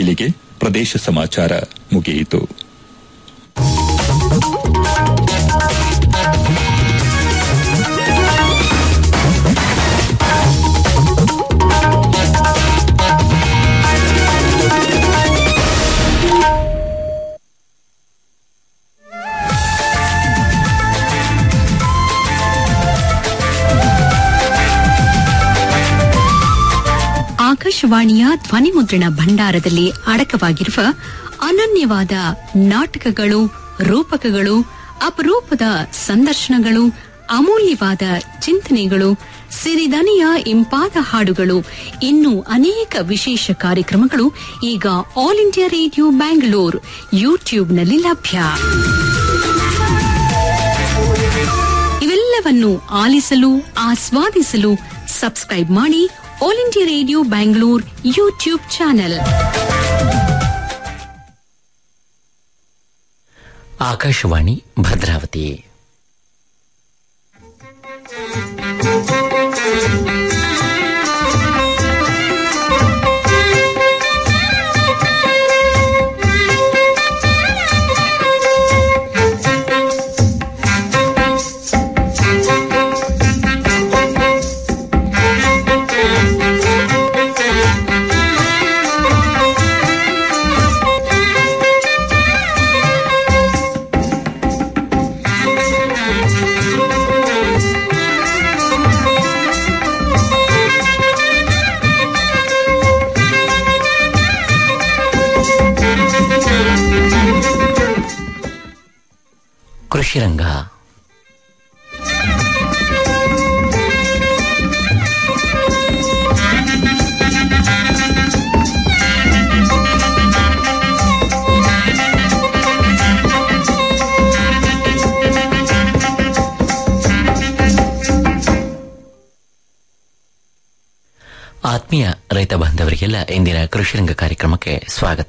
ಇಲ್ಲಿಗೆ ಪ್ರದೇಶ ಸಮಾಚಾರ ಮುಗಿಯಿತು ಆಕಾಶವಾಣಿಯ ಧ್ವನಿಮುದ್ರಣ ಭಂಡಾರದಲ್ಲಿ ಅಡಕವಾಗಿರುವ ಅನನ್ಯವಾದ ನಾಟಕಗಳು ರೂಪಕಗಳು ಅಪರೂಪದ ಸಂದರ್ಶನಗಳು ಅಮೂಲ್ಯವಾದ ಚಿಂತನೆಗಳು ಸಿರಿದನಿಯ ಇಂಪಾದ ಹಾಡುಗಳು ಇನ್ನೂ ಅನೇಕ ವಿಶೇಷ ಕಾರ್ಯಕ್ರಮಗಳು ಈಗ ಆಲ್ ಇಂಡಿಯಾ ರೇಡಿಯೋ ಬ್ಯಾಂಗ್ಳೂರ್ ಯೂಟ್ಯೂಬ್ನಲ್ಲಿ ಲಭ್ಯ ಇವೆಲ್ಲವನ್ನು ಆಲಿಸಲು ಆಸ್ವಾದಿಸಲು ಸಬ್ಸ್ಕ್ರೈಬ್ ಮಾಡಿ All India Radio Bangalore YouTube channel Akashvani Bhadravati ಕೃಷಿ ರಂಗ ಆತ್ಮೀಯ ರೈತ ಬಾಂಧವರಿಗೆಲ್ಲ ಇಂದಿನ ಕೃಷಿ ರಂಗ ಕಾರ್ಯಕ್ರಮಕ್ಕೆ ಸ್ವಾಗತ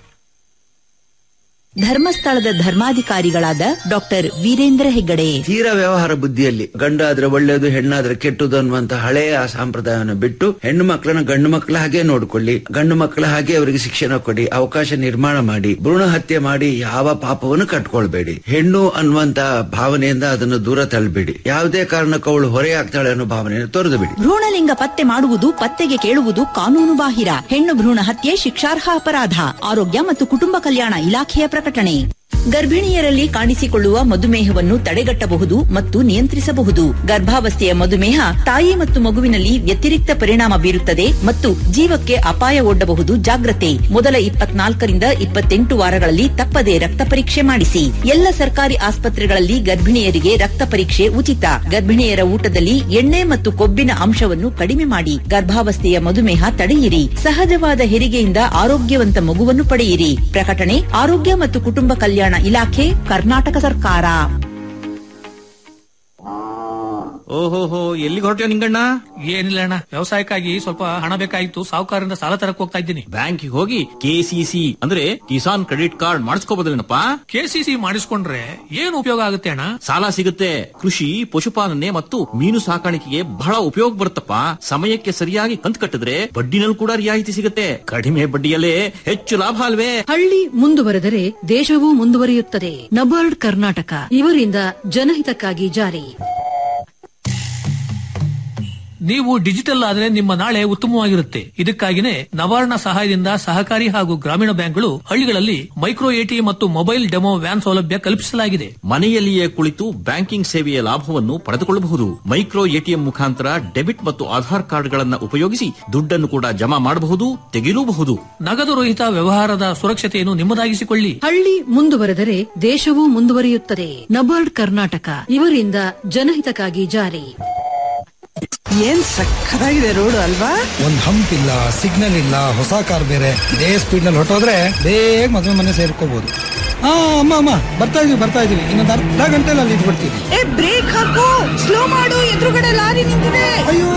ಧರ್ಮಸ್ಥಳದ ಧರ್ಮಾಧಿಕಾರಿಗಳಾದ ಡಾಕ್ಟರ್ ವೀರೇಂದ್ರ ಹೆಗ್ಗಡೆ ತೀರ ವ್ಯವಹಾರ ಬುದ್ಧಿಯಲ್ಲಿ ಗಂಡಾದ್ರೆ ಒಳ್ಳೇದು ಹೆಣ್ಣಾದ್ರೆ ಕೆಟ್ಟದು ಅನ್ನುವಂತ ಹಳೆಯ ಆ ಸಂಪ್ರದಾಯವನ್ನು ಬಿಟ್ಟು ಹೆಣ್ಣು ಮಕ್ಕಳನ್ನ ಗಂಡು ಮಕ್ಕಳ ಹಾಗೆ ನೋಡ್ಕೊಳ್ಳಿ ಗಂಡು ಮಕ್ಕಳ ಹಾಗೆ ಅವರಿಗೆ ಶಿಕ್ಷಣ ಕೊಡಿ ಅವಕಾಶ ನಿರ್ಮಾಣ ಮಾಡಿ ಭ್ರೂಣ ಹತ್ಯೆ ಮಾಡಿ ಯಾವ ಪಾಪವನ್ನು ಕಟ್ಕೊಳ್ಬೇಡಿ ಹೆಣ್ಣು ಅನ್ನುವಂತ ಭಾವನೆಯಿಂದ ಅದನ್ನು ದೂರ ತಳ್ಳಬೇಡಿ ಯಾವುದೇ ಕಾರಣಕ್ಕೂ ಅವಳು ಹೊರೆಯಾಗ್ತಾಳೆ ಅನ್ನೋ ಭಾವನೆಯನ್ನು ತೊರೆದು ಬಿಡಿ ಭ್ರೂಣಲಿಂಗ ಪತ್ತೆ ಮಾಡುವುದು ಪತ್ತೆಗೆ ಕೇಳುವುದು ಕಾನೂನು ಬಾಹಿರ ಹೆಣ್ಣು ಭ್ರೂಣ ಹತ್ಯೆ ಶಿಕ್ಷಾರ್ಹ ಅಪರಾಧ ಆರೋಗ್ಯ ಮತ್ತು ಕುಟುಂಬ ಕಲ್ಯಾಣ ಇಲಾಖೆಯ ಪ್ರಕಟಣೆ ಗರ್ಭಿಣಿಯರಲ್ಲಿ ಕಾಣಿಸಿಕೊಳ್ಳುವ ಮಧುಮೇಹವನ್ನು ತಡೆಗಟ್ಟಬಹುದು ಮತ್ತು ನಿಯಂತ್ರಿಸಬಹುದು ಗರ್ಭಾವಸ್ಥೆಯ ಮಧುಮೇಹ ತಾಯಿ ಮತ್ತು ಮಗುವಿನಲ್ಲಿ ವ್ಯತಿರಿಕ್ತ ಪರಿಣಾಮ ಬೀರುತ್ತದೆ ಮತ್ತು ಜೀವಕ್ಕೆ ಅಪಾಯ ಒಡ್ಡಬಹುದು ಜಾಗ್ರತೆ ಮೊದಲ ಇಪ್ಪತ್ನಾಲ್ಕರಿಂದ ಇಪ್ಪತ್ತೆಂಟು ವಾರಗಳಲ್ಲಿ ತಪ್ಪದೆ ರಕ್ತ ಪರೀಕ್ಷೆ ಮಾಡಿಸಿ ಎಲ್ಲ ಸರ್ಕಾರಿ ಆಸ್ಪತ್ರೆಗಳಲ್ಲಿ ಗರ್ಭಿಣಿಯರಿಗೆ ರಕ್ತ ಪರೀಕ್ಷೆ ಉಚಿತ ಗರ್ಭಿಣಿಯರ ಊಟದಲ್ಲಿ ಎಣ್ಣೆ ಮತ್ತು ಕೊಬ್ಬಿನ ಅಂಶವನ್ನು ಕಡಿಮೆ ಮಾಡಿ ಗರ್ಭಾವಸ್ಥೆಯ ಮಧುಮೇಹ ತಡೆಯಿರಿ ಸಹಜವಾದ ಹೆರಿಗೆಯಿಂದ ಆರೋಗ್ಯವಂತ ಮಗುವನ್ನು ಪಡೆಯಿರಿ ಪ್ರಕಟಣೆ ಆರೋಗ್ಯ ಮತ್ತು ಕುಟುಂಬ ಕಲ್ಯಾಣ ಇಲಾಖೆ ಕರ್ನಾಟಕ ಸರ್ಕಾರ ಓಹೋಹೋ ಎಲ್ಲಿಗೆ ಹೊರಟ್ಯೋ ನಿಂಗಣ್ಣ ಏನಿಲ್ಲ ಅಣ್ಣ ವ್ಯವಸಾಯಕ್ಕಾಗಿ ಸ್ವಲ್ಪ ಹಣ ಬೇಕಾಗಿತ್ತು ಸಾಹುಕಾರರಿಂದ ಸಾಲ ತರಕ್ ಹೋಗ್ತಾ ಇದ್ದೀನಿ ಬ್ಯಾಂಕಿಗೆ ಹೋಗಿ ಕೆಸಿಸಿ ಅಂದ್ರೆ ಕಿಸಾನ್ ಕ್ರೆಡಿಟ್ ಕಾರ್ಡ್ ಮಾಡಿಸ್ಕೋಬೋದಲ್ಲೇನಪ್ಪ ಕೆಸಿಸಿ ಮಾಡಿಸ್ಕೊಂಡ್ರೆ ಏನ್ ಉಪಯೋಗ ಆಗುತ್ತೆ ಅಣ್ಣ ಸಾಲ ಸಿಗುತ್ತೆ ಕೃಷಿ ಪಶುಪಾಲನೆ ಮತ್ತು ಮೀನು ಸಾಕಾಣಿಕೆಗೆ ಬಹಳ ಉಪಯೋಗ ಬರುತ್ತಪ್ಪ ಸಮಯಕ್ಕೆ ಸರಿಯಾಗಿ ಕಂತು ಕಟ್ಟಿದ್ರೆ ಬಡ್ಡಿನಲ್ಲಿ ಕೂಡ ರಿಯಾಯಿತಿ ಸಿಗುತ್ತೆ ಕಡಿಮೆ ಬಡ್ಡಿಯಲ್ಲೇ ಹೆಚ್ಚು ಲಾಭ ಅಲ್ವೇ ಹಳ್ಳಿ ಮುಂದುವರೆದರೆ ದೇಶವೂ ಮುಂದುವರಿಯುತ್ತದೆ ನಬಾರ್ಡ್ ಕರ್ನಾಟಕ ಇವರಿಂದ ಜನಹಿತಕ್ಕಾಗಿ ಜಾರಿ ನೀವು ಡಿಜಿಟಲ್ ಆದ್ರೆ ನಿಮ್ಮ ನಾಳೆ ಉತ್ತಮವಾಗಿರುತ್ತೆ ಇದಕ್ಕಾಗಿನೇ ನವಾರ್ಣ ಸಹಾಯದಿಂದ ಸಹಕಾರಿ ಹಾಗೂ ಗ್ರಾಮೀಣ ಬ್ಯಾಂಕ್ಗಳು ಹಳ್ಳಿಗಳಲ್ಲಿ ಮೈಕ್ರೋ ಎಟಿ ಮತ್ತು ಮೊಬೈಲ್ ಡೆಮೋ ವ್ಯಾನ್ ಸೌಲಭ್ಯ ಕಲ್ಪಿಸಲಾಗಿದೆ ಮನೆಯಲ್ಲಿಯೇ ಕುಳಿತು ಬ್ಯಾಂಕಿಂಗ್ ಸೇವೆಯ ಲಾಭವನ್ನು ಪಡೆದುಕೊಳ್ಳಬಹುದು ಮೈಕ್ರೋ ಎಟಿಎಂ ಮುಖಾಂತರ ಡೆಬಿಟ್ ಮತ್ತು ಆಧಾರ್ ಕಾರ್ಡ್ಗಳನ್ನು ಉಪಯೋಗಿಸಿ ದುಡ್ಡನ್ನು ಕೂಡ ಜಮಾ ಮಾಡಬಹುದು ತೆಗೆಯಲೂಬಹುದು ನಗದು ರಹಿತ ವ್ಯವಹಾರದ ಸುರಕ್ಷತೆಯನ್ನು ನಿಮ್ಮದಾಗಿಸಿಕೊಳ್ಳಿ ಹಳ್ಳಿ ಮುಂದುವರೆದರೆ ದೇಶವೂ ಮುಂದುವರಿಯುತ್ತದೆ ನಬಾರ್ಡ್ ಕರ್ನಾಟಕ ಇವರಿಂದ ಜನಹಿತಕ್ಕಾಗಿ ಜಾರಿ ಏನ್ ಸಕ್ಕತ್ತಾಗಿದೆ ರೋಡ್ ಅಲ್ವಾ ಒಂದ್ ಹಂಪ್ ಇಲ್ಲ ಸಿಗ್ನಲ್ ಇಲ್ಲ ಹೊಸ ಕಾರ್ ಬೇರೆ ಇದೇ ಸ್ಪೀಡ್ ನಲ್ಲಿ ಹೊಟ್ಟೋದ್ರೆ ಬೇಗ ಮದುವೆ ಮನೆ ಸೇರ್ಕೋಬಹುದು ಹಾ ಅಮ್ಮ ಅಮ್ಮ ಬರ್ತಾ ಇದೀವಿ ಬರ್ತಾ ಇದೀವಿ ಇನ್ನೊಂದು ಅರ್ಧ ಗಂಟೆಲಿ ಅಲ್ಲಿ ಇದ್ಬಿಡ್ತೀವಿ ಏ ಬ್ರೇಕ್ ಹಾಕು ಸ್ಲೋ ಮಾಡು ಎದುರುಗಡೆ ಲಾರಿ ನಿಂತಿದೆ ಅಯ್ಯೋ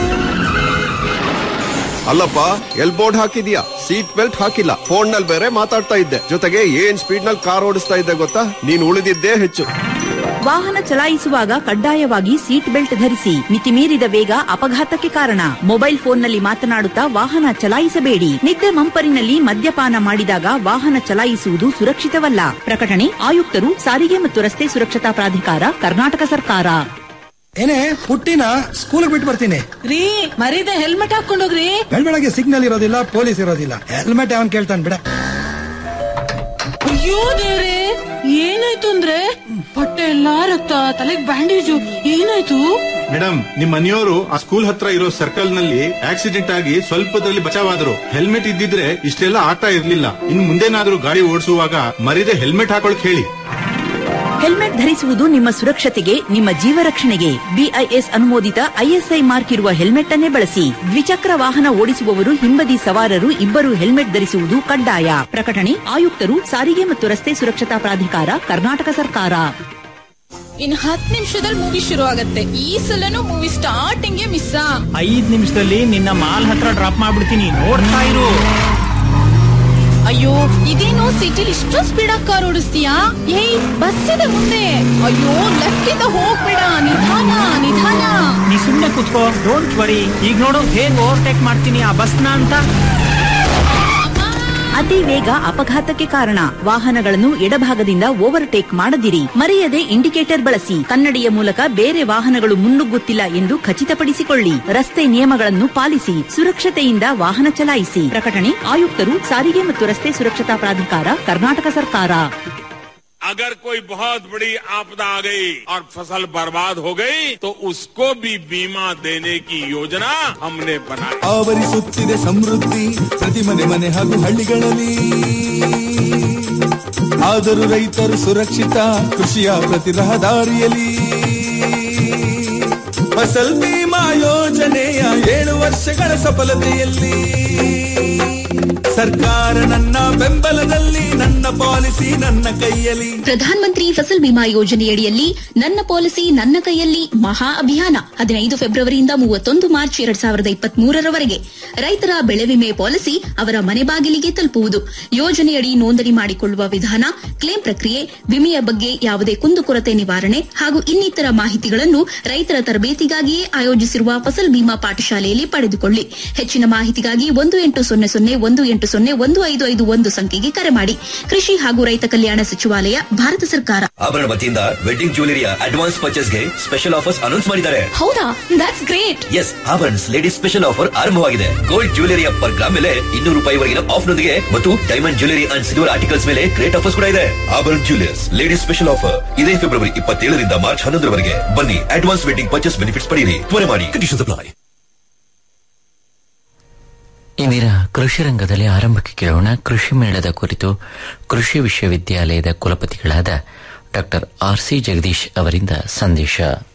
ಅಲ್ಲಪ್ಪ ಎಲ್ ಬೋರ್ಡ್ ಹಾಕಿದ್ಯಾ ಸೀಟ್ ಬೆಲ್ಟ್ ಹಾಕಿಲ್ಲ ಫೋನ್ ನಲ್ಲಿ ಬೇರೆ ಮಾತಾಡ್ತಾ ಇದ್ದೆ ಜೊತೆಗೆ ಏನ್ ಸ್ಪೀಡ್ ನಲ್ಲಿ ಕಾರ್ ಓಡಿಸ್ತಾ ಇದ್ದೆ ಗೊತ್ತಾ ನೀನ್ ಉಳಿದಿದ್ದೇ ಹೆಚ್ಚು ವಾಹನ ಚಲಾಯಿಸುವಾಗ ಕಡ್ಡಾಯವಾಗಿ ಸೀಟ್ ಬೆಲ್ಟ್ ಧರಿಸಿ ಮಿತಿಮೀರಿದ ವೇಗ ಅಪಘಾತಕ್ಕೆ ಕಾರಣ ಮೊಬೈಲ್ ಫೋನ್ನಲ್ಲಿ ಮಾತನಾಡುತ್ತಾ ವಾಹನ ಚಲಾಯಿಸಬೇಡಿ ನಿದ್ದೆ ಮಂಪರಿನಲ್ಲಿ ಮದ್ಯಪಾನ ಮಾಡಿದಾಗ ವಾಹನ ಚಲಾಯಿಸುವುದು ಸುರಕ್ಷಿತವಲ್ಲ ಪ್ರಕಟಣೆ ಆಯುಕ್ತರು ಸಾರಿಗೆ ಮತ್ತು ರಸ್ತೆ ಸುರಕ್ಷತಾ ಪ್ರಾಧಿಕಾರ ಕರ್ನಾಟಕ ಸರ್ಕಾರ ಏನೇ ಪುಟ್ಟಿನ ಸ್ಕೂಲ್ಗೆ ಬಿಟ್ಟು ಬರ್ತೀನಿ ರೀ ಮರೀದೆ ಹೆಲ್ಮೆಟ್ ಹಾಕೊಂಡೋಗ್ರಿ ಬೆಳಗ್ಗೆ ಸಿಗ್ನಲ್ ಇರೋದಿಲ್ಲ ಪೊಲೀಸ್ ಇರೋದಿಲ್ಲ ಹೆಲ್ಮೆಟ್ ಅವನ್ ಕೇಳ್ತಾನೆ ಬಿಡ ಅಯ್ಯೋ ದೇವ್ರೆ ಏನಾಯ್ತು ಅಂದ್ರೆ ಹೊಟ್ಟೆ ಎಲ್ಲಾ ರಕ್ತ ತಲೆಗ್ ಬ್ಯಾಂಡೇಜು ಏನಾಯ್ತು ಮೇಡಮ್ ನಿಮ್ ಮನೆಯವರು ಆ ಸ್ಕೂಲ್ ಹತ್ರ ಇರೋ ಸರ್ಕಲ್ ನಲ್ಲಿ ಆಕ್ಸಿಡೆಂಟ್ ಆಗಿ ಸ್ವಲ್ಪದಲ್ಲಿ ಬಚಾವಾದ್ರು ಹೆಲ್ಮೆಟ್ ಇದ್ದಿದ್ರೆ ಇಷ್ಟೆಲ್ಲ ಆಟ ಇರ್ಲಿಲ್ಲ ಇನ್ ಮುಂದೇನಾದ್ರೂ ಗಾಡಿ ಓಡಿಸುವಾಗ ಮರಿದೆ ಹೆಲ್ಮೆಟ್ ಹಾಕೊಳಕ್ ಹೇಳಿ ಹೆಲ್ಮೆಟ್ ಧರಿಸುವುದು ನಿಮ್ಮ ಸುರಕ್ಷತೆಗೆ ನಿಮ್ಮ ಜೀವ ರಕ್ಷಣೆಗೆ ಬಿಐಎಸ್ ಅನುಮೋದಿತ ಐಎಸ್ಐ ಮಾರ್ಕ್ ಇರುವ ಹೆಲ್ಮೆಟ್ ಅನ್ನೇ ಬಳಸಿ ದ್ವಿಚಕ್ರ ವಾಹನ ಓಡಿಸುವವರು ಹಿಂಬದಿ ಸವಾರರು ಇಬ್ಬರು ಹೆಲ್ಮೆಟ್ ಧರಿಸುವುದು ಕಡ್ಡಾಯ ಪ್ರಕಟಣೆ ಆಯುಕ್ತರು ಸಾರಿಗೆ ಮತ್ತು ರಸ್ತೆ ಸುರಕ್ಷತಾ ಪ್ರಾಧಿಕಾರ ಕರ್ನಾಟಕ ಸರ್ಕಾರ ಇನ್ ಹತ್ ನಿಮಿಷದಲ್ಲಿ ಮೂವಿ ಶುರು ಆಗತ್ತೆ ಈ ಸಲನು ಮೂವಿ ಸ್ಟಾರ್ಟಿಂಗ್ ಮಿಸ್ ಐದ್ ನಿಮಿಷದಲ್ಲಿ ನಿನ್ನ ಮಾಲ್ ಹತ್ರ ಡ್ರಾಪ್ ಮಾಡ್ಬಿಡ್ತೀನಿ ನೋಡ್ತಾ ಇರು ಅಯ್ಯೋ ಇದೇನು ಸಿಟಿಲಿ ಇಷ್ಟು ಸ್ಪೀಡ್ ಆಗಿ ಕಾರ್ ಓಡಿಸ್ತೀಯಾ ಏಯ್ ಬಸ್ ಇದೆ ಮುಂದೆ ಅಯ್ಯೋ ಲೆಫ್ಟ್ ಇಂದ ಹೋಗ್ಬೇಡ ನಿಧಾನ ನಿಧಾನ ನೀ ಸುಮ್ನೆ ಕುತ್ಕೋ ಡೋಂಟ್ ವರಿ ಈಗ ನೋಡು ಹೇಗ್ ಓವರ್ಟೇಕ್ ಮಾಡ್ತೀನಿ ಆ ಬಸ್ನ ಅಂತ ಅತಿ ವೇಗ ಅಪಘಾತಕ್ಕೆ ಕಾರಣ ವಾಹನಗಳನ್ನು ಎಡಭಾಗದಿಂದ ಓವರ್ಟೇಕ್ ಮಾಡದಿರಿ ಮರೆಯದೆ ಇಂಡಿಕೇಟರ್ ಬಳಸಿ ಕನ್ನಡಿಯ ಮೂಲಕ ಬೇರೆ ವಾಹನಗಳು ಮುನ್ನುಗ್ಗುತ್ತಿಲ್ಲ ಎಂದು ಖಚಿತಪಡಿಸಿಕೊಳ್ಳಿ ರಸ್ತೆ ನಿಯಮಗಳನ್ನು ಪಾಲಿಸಿ ಸುರಕ್ಷತೆಯಿಂದ ವಾಹನ ಚಲಾಯಿಸಿ ಪ್ರಕಟಣೆ ಆಯುಕ್ತರು ಸಾರಿಗೆ ಮತ್ತು ರಸ್ತೆ ಸುರಕ್ಷತಾ ಪ್ರಾಧಿಕಾರ ಕರ್ನಾಟಕ ಸರ್ಕಾರ अगर कोई बहुत बड़ी आपदा आ गई और फसल बर्बाद हो गई तो उसको भी बीमा देने की योजना हमने बनाई ಆವರಿಸುತ್ತಿದೆ ಸಮೃದ್ಧಿ ಪ್ರತಿ ಮನೆ ಮನೆ ಹಾಗೂ ಹಳ್ಳಿಗಳಲ್ಲಿ ಆದರೂ ರೈತರು ಸುರಕ್ಷಿತ ಕೃಷಿಯ ಪ್ರತಿ ರಹದಾರಿಯಲ್ಲಿ ಫಸಲ್ ಬಿಮಾ ಯೋಜನೆಯ ಏಳು ವರ್ಷಗಳ ಸಫಲತೆಯಲ್ಲಿ ಸರ್ಕಾರ ನನ್ನ ಬೆಂಬಲದಲ್ಲಿ ನನ್ನ ಪಾಲಿಸಿ ನನ್ನ ಕೈಯಲ್ಲಿ ಪ್ರಧಾನ ಮಂತ್ರಿ ಫಸಲ್ ಬಿಮಾ ಯೋಜನೆಯಡಿಯಲ್ಲಿ ನನ್ನ ಪಾಲಿಸಿ ನನ್ನ ಕೈಯಲ್ಲಿ ಮಹಾ ಅಭಿಯಾನ ಹದಿನೈದು ಫೆಬ್ರವರಿಯಿಂದ ಮೂವತ್ತೊಂದು ಮಾರ್ಚ್ ಎರಡ್ ಸಾವಿರದ ಇಪ್ಪತ್ತ್ ಮೂರರವರೆಗೆ ರೈತರ ಬೆಳೆ ವಿಮೆ ಪಾಲಿಸಿ ಅವರ ಮನೆ ಬಾಗಿಲಿಗೆ ತಲುಪುವುದು ಯೋಜನೆಯಡಿ ನೋಂದಣಿ ಮಾಡಿಕೊಳ್ಳುವ ವಿಧಾನ ಕ್ಲೇಮ್ ಪ್ರಕ್ರಿಯೆ ವಿಮೆಯ ಬಗ್ಗೆ ಯಾವುದೇ ಕುಂದುಕೊರತೆ ನಿವಾರಣೆ ಹಾಗೂ ಇನ್ನಿತರ ಮಾಹಿತಿಗಳನ್ನು ರೈತರ ತರಬೇತಿಗಾಗಿಯೇ ಆಯೋಜಿಸಿರುವ ಫಸಲ್ ಬಿಮಾ ಪಾಠಶಾಲೆಯಲ್ಲಿ ಪಡೆದುಕೊಳ್ಳಿ ಹೆಚ್ಚಿನ ಮಾಹಿತಿಗಾಗಿ ಒಂದು ಎಂಟು ಸೊನ್ನೆ ಸೊನ್ನೆ ಒಂದು ಎಂಟು ಸೊನ್ನೆ ಒಂದು ಐದು ಐದು ಒಂದು ಸಂಖ್ಯೆಗೆ ಕರೆ ಮಾಡಿ ಕೃಷಿ ಹಾಗೂ ರೈತ ಕಲ್ಯಾಣ ಸಚಿವಾಲಯ ಭಾರತ ಸರ್ಕಾರ ಆಭರಣ ವತಿಯಿಂದ ವೆಡ್ಡಿಂಗ್ ಜ್ಯುವೆಲರಿಯ ಅಡ್ವಾನ್ಸ್ ಪರ್ಚೇಸ್ಗೆ ಸ್ಪೆಷಲ್ ಆಫರ್ಸ್ ಅನೌನ್ಸ್ ಮಾಡಿದ್ದಾರೆ ಹೌದಾ that's great yes Abharan ladies special offer ಆರಂಭವಾಗಿದೆ ಗೋಲ್ಡ್ ಜ್ಯುವೆಲರಿಯ ಪರ್ ಗ್ರಾಮ್ ಮೇಲೆ ಇನ್ನೂರು ರೂಪಾಯಿವರೆಗಿನ ಆಫ್ ನೊಂದಿಗೆ ಮತ್ತು diamond jewellery and silver articles ಮೇಲೆ ಗ್ರೇಟ್ ಆಫರ್ಸ್ ಕೂಡ ಇದೆ Abharan jewellers ladies special offer ಇದೇ ಫೆಬ್ರವರಿ ಇಪ್ಪತ್ತೇಳರಿಂದ ಮಾರ್ಚ್ ಹನ್ನೊಂದರವರೆಗೆ ಬನ್ನಿ ಅಡ್ವಾನ್ಸ್ ವೆಡ್ಡಿಂಗ್ ಪರ್ಚೇಸ್ ಬೆನಿಫಿಟ್ಸ್ ಪಡೆಯಿರಿ ತ್ವರೆ ಮಾಡಿ ಕಂಡೀಷನ್ಸ್ ಅಪ್ಲೈ ಇಂದಿನ ಕೃಷಿ ರಂಗದಲ್ಲಿ ಆರಂಭಕ್ಕೆ ಕೇಳೋಣ ಕೃಷಿ ಮೇಳದ ಕುರಿತು ಕೃಷಿ ವಿಶ್ವವಿದ್ಯಾಲಯದ ಕುಲಪತಿಗಳಾದ ಡಾಕ್ಟರ್ ಆರ್ ಸಿ ಜಗದೀಶ್ ಅವರಿಂದ ಸಂದೇಶ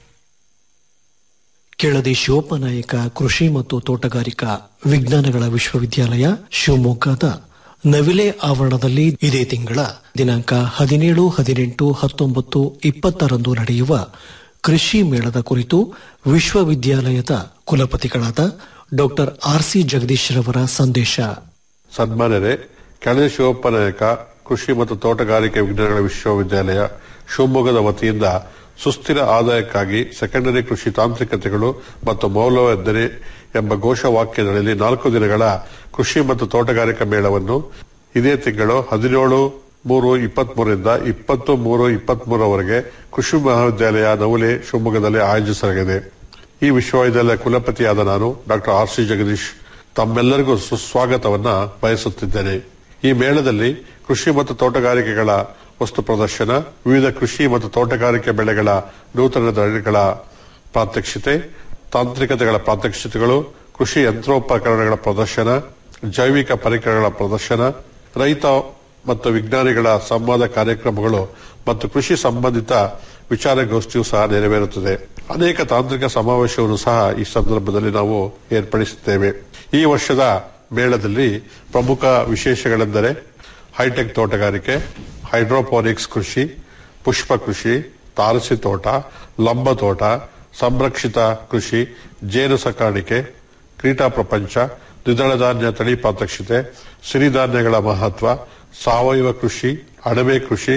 ಕೆಳದಿ ಶಿವಪ್ಪನಾಯಕ ಕೃಷಿ ಮತ್ತು ತೋಟಗಾರಿಕಾ ವಿಜ್ಞಾನಗಳ ವಿಶ್ವವಿದ್ಯಾಲಯ ಶಿವಮೊಗ್ಗದ ನವಿಲೆ ಆವರಣದಲ್ಲಿ ಇದೇ ತಿಂಗಳ ದಿನಾಂಕ ಹದಿನೇಳು ಹದಿನೆಂಟು ಹತ್ತೊಂಬತ್ತು ಇಪ್ಪತ್ತರಂದು ನಡೆಯುವ ಕೃಷಿ ಮೇಳದ ಕುರಿತು ವಿಶ್ವವಿದ್ಯಾಲಯದ ಕುಲಪತಿಗಳಾದ ಡಾಕ್ಟರ್ ಆರ್ ಸಿ ಜಗದೀಶ್ ರವರ ಸಂದೇಶ ಸನ್ಮಾನ್ಯರೇ ಕೆಳದಿ ಶಿವಪ್ಪ ನಾಯಕ ಕೃಷಿ ಮತ್ತು ತೋಟಗಾರಿಕೆ ವಿಜ್ಞಾನಗಳ ವಿಶ್ವವಿದ್ಯಾಲಯ ಶಿವಮೊಗ್ಗದ ವತಿಯಿಂದ ಸುಸ್ಥಿರ ಆದಾಯಕ್ಕಾಗಿ ಸೆಕೆಂಡರಿ ಕೃಷಿ ತಾಂತ್ರಿಕತೆಗಳು ಮತ್ತು ಮೌಲ್ಯವರ್ಧನೆ ಎಂಬ ಘೋಷವಾಕ್ಯದಲ್ಲಿ ನಾಲ್ಕು ದಿನಗಳ ಕೃಷಿ ಮತ್ತು ತೋಟಗಾರಿಕಾ ಮೇಳವನ್ನು ಇದೇ ತಿಂಗಳು ಹದಿನೇಳು ಮೂರು ಇಪ್ಪತ್ಮೂರರಿಂದ ಇಪ್ಪತ್ತು ಮೂರು ಇಪ್ಪತ್ಮೂರವರೆಗೆ ಕೃಷಿ ಮಹಾವಿದ್ಯಾಲಯ ನವಲೆ ಶಿವಮೊಗ್ಗದಲ್ಲಿ ಆಯೋಜಿಸಲಾಗಿದೆ ಈ ವಿಶ್ವವಿದ್ಯಾಲಯ ಕುಲಪತಿಯಾದ ನಾನು ಡಾಕ್ಟರ್ ಆರ್ ಸಿ ಜಗದೀಶ್ ತಮ್ಮೆಲ್ಲರಿಗೂ ಸುಸ್ವಾಗತವನ್ನ ಬಯಸುತ್ತಿದ್ದೇನೆ ಈ ಮೇಳದಲ್ಲಿ ಕೃಷಿ ಮತ್ತು ತೋಟಗಾರಿಕೆಗಳ ವಸ್ತು ಪ್ರದರ್ಶನ ವಿವಿಧ ಕೃಷಿ ಮತ್ತು ತೋಟಗಾರಿಕೆ ಬೆಳೆಗಳ ನೂತನ ತಳಿಗಳ ಪ್ರಾತ್ಯಕ್ಷಿತೆ ತಾಂತ್ರಿಕತೆಗಳ ಪ್ರಾತ್ಯಕ್ಷಿತೆಗಳು ಕೃಷಿ ಯಂತ್ರೋಪಕರಣಗಳ ಪ್ರದರ್ಶನ ಜೈವಿಕ ಪರಿಕರಗಳ ಪ್ರದರ್ಶನ ರೈತ ಮತ್ತು ವಿಜ್ಞಾನಿಗಳ ಸಂವಾದ ಕಾರ್ಯಕ್ರಮಗಳು ಮತ್ತು ಕೃಷಿ ಸಂಬಂಧಿತ ವಿಚಾರಗೋಷ್ಠಿಯು ಸಹ ನೆರವೇರುತ್ತದೆ ಅನೇಕ ತಾಂತ್ರಿಕ ಸಮಾವೇಶವನ್ನು ಸಹ ಈ ಸಂದರ್ಭದಲ್ಲಿ ನಾವು ಏರ್ಪಡಿಸುತ್ತೇವೆ ಈ ವರ್ಷದ ಮೇಳದಲ್ಲಿ ಪ್ರಮುಖ ವಿಶೇಷಗಳೆಂದರೆ ಹೈಟೆಕ್ ತೋಟಗಾರಿಕೆ ಹೈಡ್ರೋಪೋನಿಕ್ಸ್ ಕೃಷಿ ಪುಷ್ಪ ಕೃಷಿ ತಾರಸಿ ತೋಟ ಲಂಬ ತೋಟ ಸಂರಕ್ಷಿತ ಕೃಷಿ ಜೇನು ಸಾಕಾಣಿಕೆ ಕ್ರೀಟಾ ಪ್ರಪಂಚ ದ್ವಿದಳ ಧಾನ್ಯ ತಳಿ ಪ್ರಾತ್ಯಕ್ಷಿತೆ ಸಿರಿಧಾನ್ಯಗಳ ಮಹತ್ವ ಸಾವಯವ ಕೃಷಿ ಅಣಬೆ ಕೃಷಿ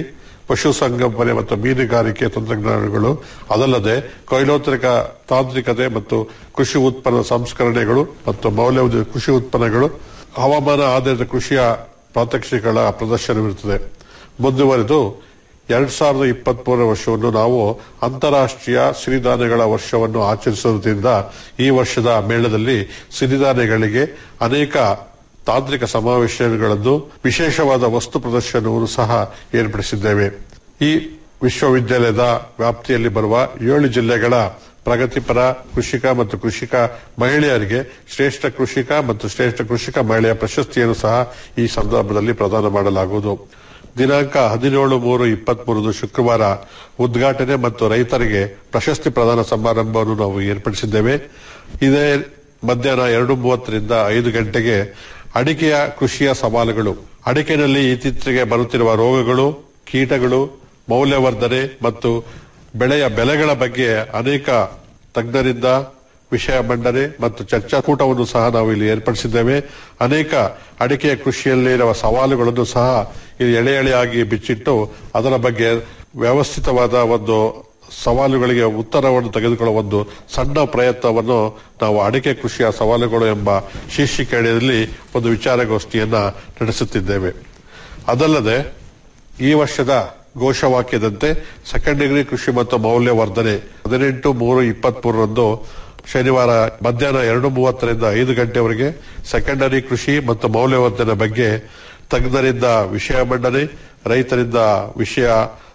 ಪಶುಸಂಗೋಪನೆ ಮತ್ತು ಮೀನುಗಾರಿಕೆ ತಂತ್ರಜ್ಞಾನಗಳು ಅದಲ್ಲದೆ ಕೊಯ್ಲೋತ್ತರಿಕ ತಾಂತ್ರಿಕತೆ ಮತ್ತು ಕೃಷಿ ಉತ್ಪನ್ನ ಸಂಸ್ಕರಣೆಗಳು ಮತ್ತು ಮೌಲ್ಯವರ್ಧಿತ ಕೃಷಿ ಉತ್ಪನ್ನಗಳು ಹವಾಮಾನ ಆಧಾರಿತ ಕೃಷಿಯ ಪ್ರಾತ್ಯಕ್ಷಿಕೆಗಳ ಪ್ರದರ್ಶನವಿರುತ್ತದೆ ಮುಂದುವರೆದು ಎರಡ್ ಸಾವಿರದ ಇಪ್ಪತ್ತ್ ವರ್ಷವನ್ನು ನಾವು ಅಂತಾರಾಷ್ಟ್ರೀಯ ಸಿರಿಧಾನ್ಯಗಳ ವರ್ಷವನ್ನು ಆಚರಿಸುವುದರಿಂದ ಈ ವರ್ಷದ ಮೇಳದಲ್ಲಿ ಸಿರಿಧಾನ್ಯಗಳಿಗೆ ಅನೇಕ ತಾಂತ್ರಿಕ ಸಮಾವೇಶಗಳನ್ನು ವಿಶೇಷವಾದ ವಸ್ತು ಪ್ರದರ್ಶನವನ್ನು ಸಹ ಏರ್ಪಡಿಸಿದ್ದೇವೆ ಈ ವಿಶ್ವವಿದ್ಯಾಲಯದ ವ್ಯಾಪ್ತಿಯಲ್ಲಿ ಬರುವ ಏಳು ಜಿಲ್ಲೆಗಳ ಪ್ರಗತಿಪರ ಕೃಷಿಕ ಮತ್ತು ಕೃಷಿಕ ಮಹಿಳೆಯರಿಗೆ ಶ್ರೇಷ್ಠ ಕೃಷಿಕ ಮತ್ತು ಶ್ರೇಷ್ಠ ಕೃಷಿಕ ಮಹಿಳೆಯ ಪ್ರಶಸ್ತಿಯನ್ನು ಸಹ ಈ ಸಂದರ್ಭದಲ್ಲಿ ಪ್ರದಾನ ಮಾಡಲಾಗುವುದು ದಿನಾಂಕ ಹದಿನೇಳು ಮೂರು ಇಪ್ಪತ್ಮೂರದು ಶುಕ್ರವಾರ ಉದ್ಘಾಟನೆ ಮತ್ತು ರೈತರಿಗೆ ಪ್ರಶಸ್ತಿ ಪ್ರದಾನ ಸಮಾರಂಭವನ್ನು ನಾವು ಏರ್ಪಡಿಸಿದ್ದೇವೆ ಇದೇ ಮಧ್ಯಾಹ್ನ ಎರಡು ಮೂವತ್ತರಿಂದ ಐದು ಗಂಟೆಗೆ ಅಡಿಕೆಯ ಕೃಷಿಯ ಸವಾಲುಗಳು ಅಡಿಕೆನಲ್ಲಿ ಇತ್ತೀಚೆಗೆ ಬರುತ್ತಿರುವ ರೋಗಗಳು ಕೀಟಗಳು ಮೌಲ್ಯವರ್ಧನೆ ಮತ್ತು ಬೆಳೆಯ ಬೆಲೆಗಳ ಬಗ್ಗೆ ಅನೇಕ ತಜ್ಞರಿಂದ ವಿಷಯ ಮಂಡನೆ ಮತ್ತು ಚರ್ಚಾಕೂಟವನ್ನು ಸಹ ನಾವು ಇಲ್ಲಿ ಏರ್ಪಡಿಸಿದ್ದೇವೆ ಅನೇಕ ಅಡಿಕೆಯ ಕೃಷಿಯಲ್ಲಿರುವ ಸವಾಲುಗಳನ್ನು ಸಹ ಇಲ್ಲಿ ಎಳೆ ಎಳೆಯಾಗಿ ಬಿಚ್ಚಿಟ್ಟು ಅದರ ಬಗ್ಗೆ ವ್ಯವಸ್ಥಿತವಾದ ಒಂದು ಸವಾಲುಗಳಿಗೆ ಉತ್ತರವನ್ನು ತೆಗೆದುಕೊಳ್ಳುವ ಒಂದು ಸಣ್ಣ ಪ್ರಯತ್ನವನ್ನು ನಾವು ಅಡಿಕೆ ಕೃಷಿಯ ಸವಾಲುಗಳು ಎಂಬ ಶೀರ್ಷಿಕೆಯಲ್ಲಿ ಒಂದು ವಿಚಾರಗೋಷ್ಠಿಯನ್ನ ನಡೆಸುತ್ತಿದ್ದೇವೆ ಅದಲ್ಲದೆ ಈ ವರ್ಷದ ಘೋಷವಾಕ್ಯದಂತೆ ಸೆಕೆಂಡ್ ಡಿಗ್ರಿ ಕೃಷಿ ಮತ್ತು ಮೌಲ್ಯವರ್ಧನೆ ಹದಿನೆಂಟು ಮೂರು ಇಪ್ಪತ್ಮೂರರಂದು ಶನಿವಾರ ಮಧ್ಯಾಹ್ನ ಎರಡು ಮೂವತ್ತರಿಂದ ಐದು ಗಂಟೆವರೆಗೆ ಸೆಕೆಂಡರಿ ಕೃಷಿ ಮತ್ತು ಮೌಲ್ಯವರ್ಧನೆ ಬಗ್ಗೆ ತಜ್ಞರಿಂದ ವಿಷಯ ಮಂಡನೆ ರೈತರಿಂದ ವಿಷಯ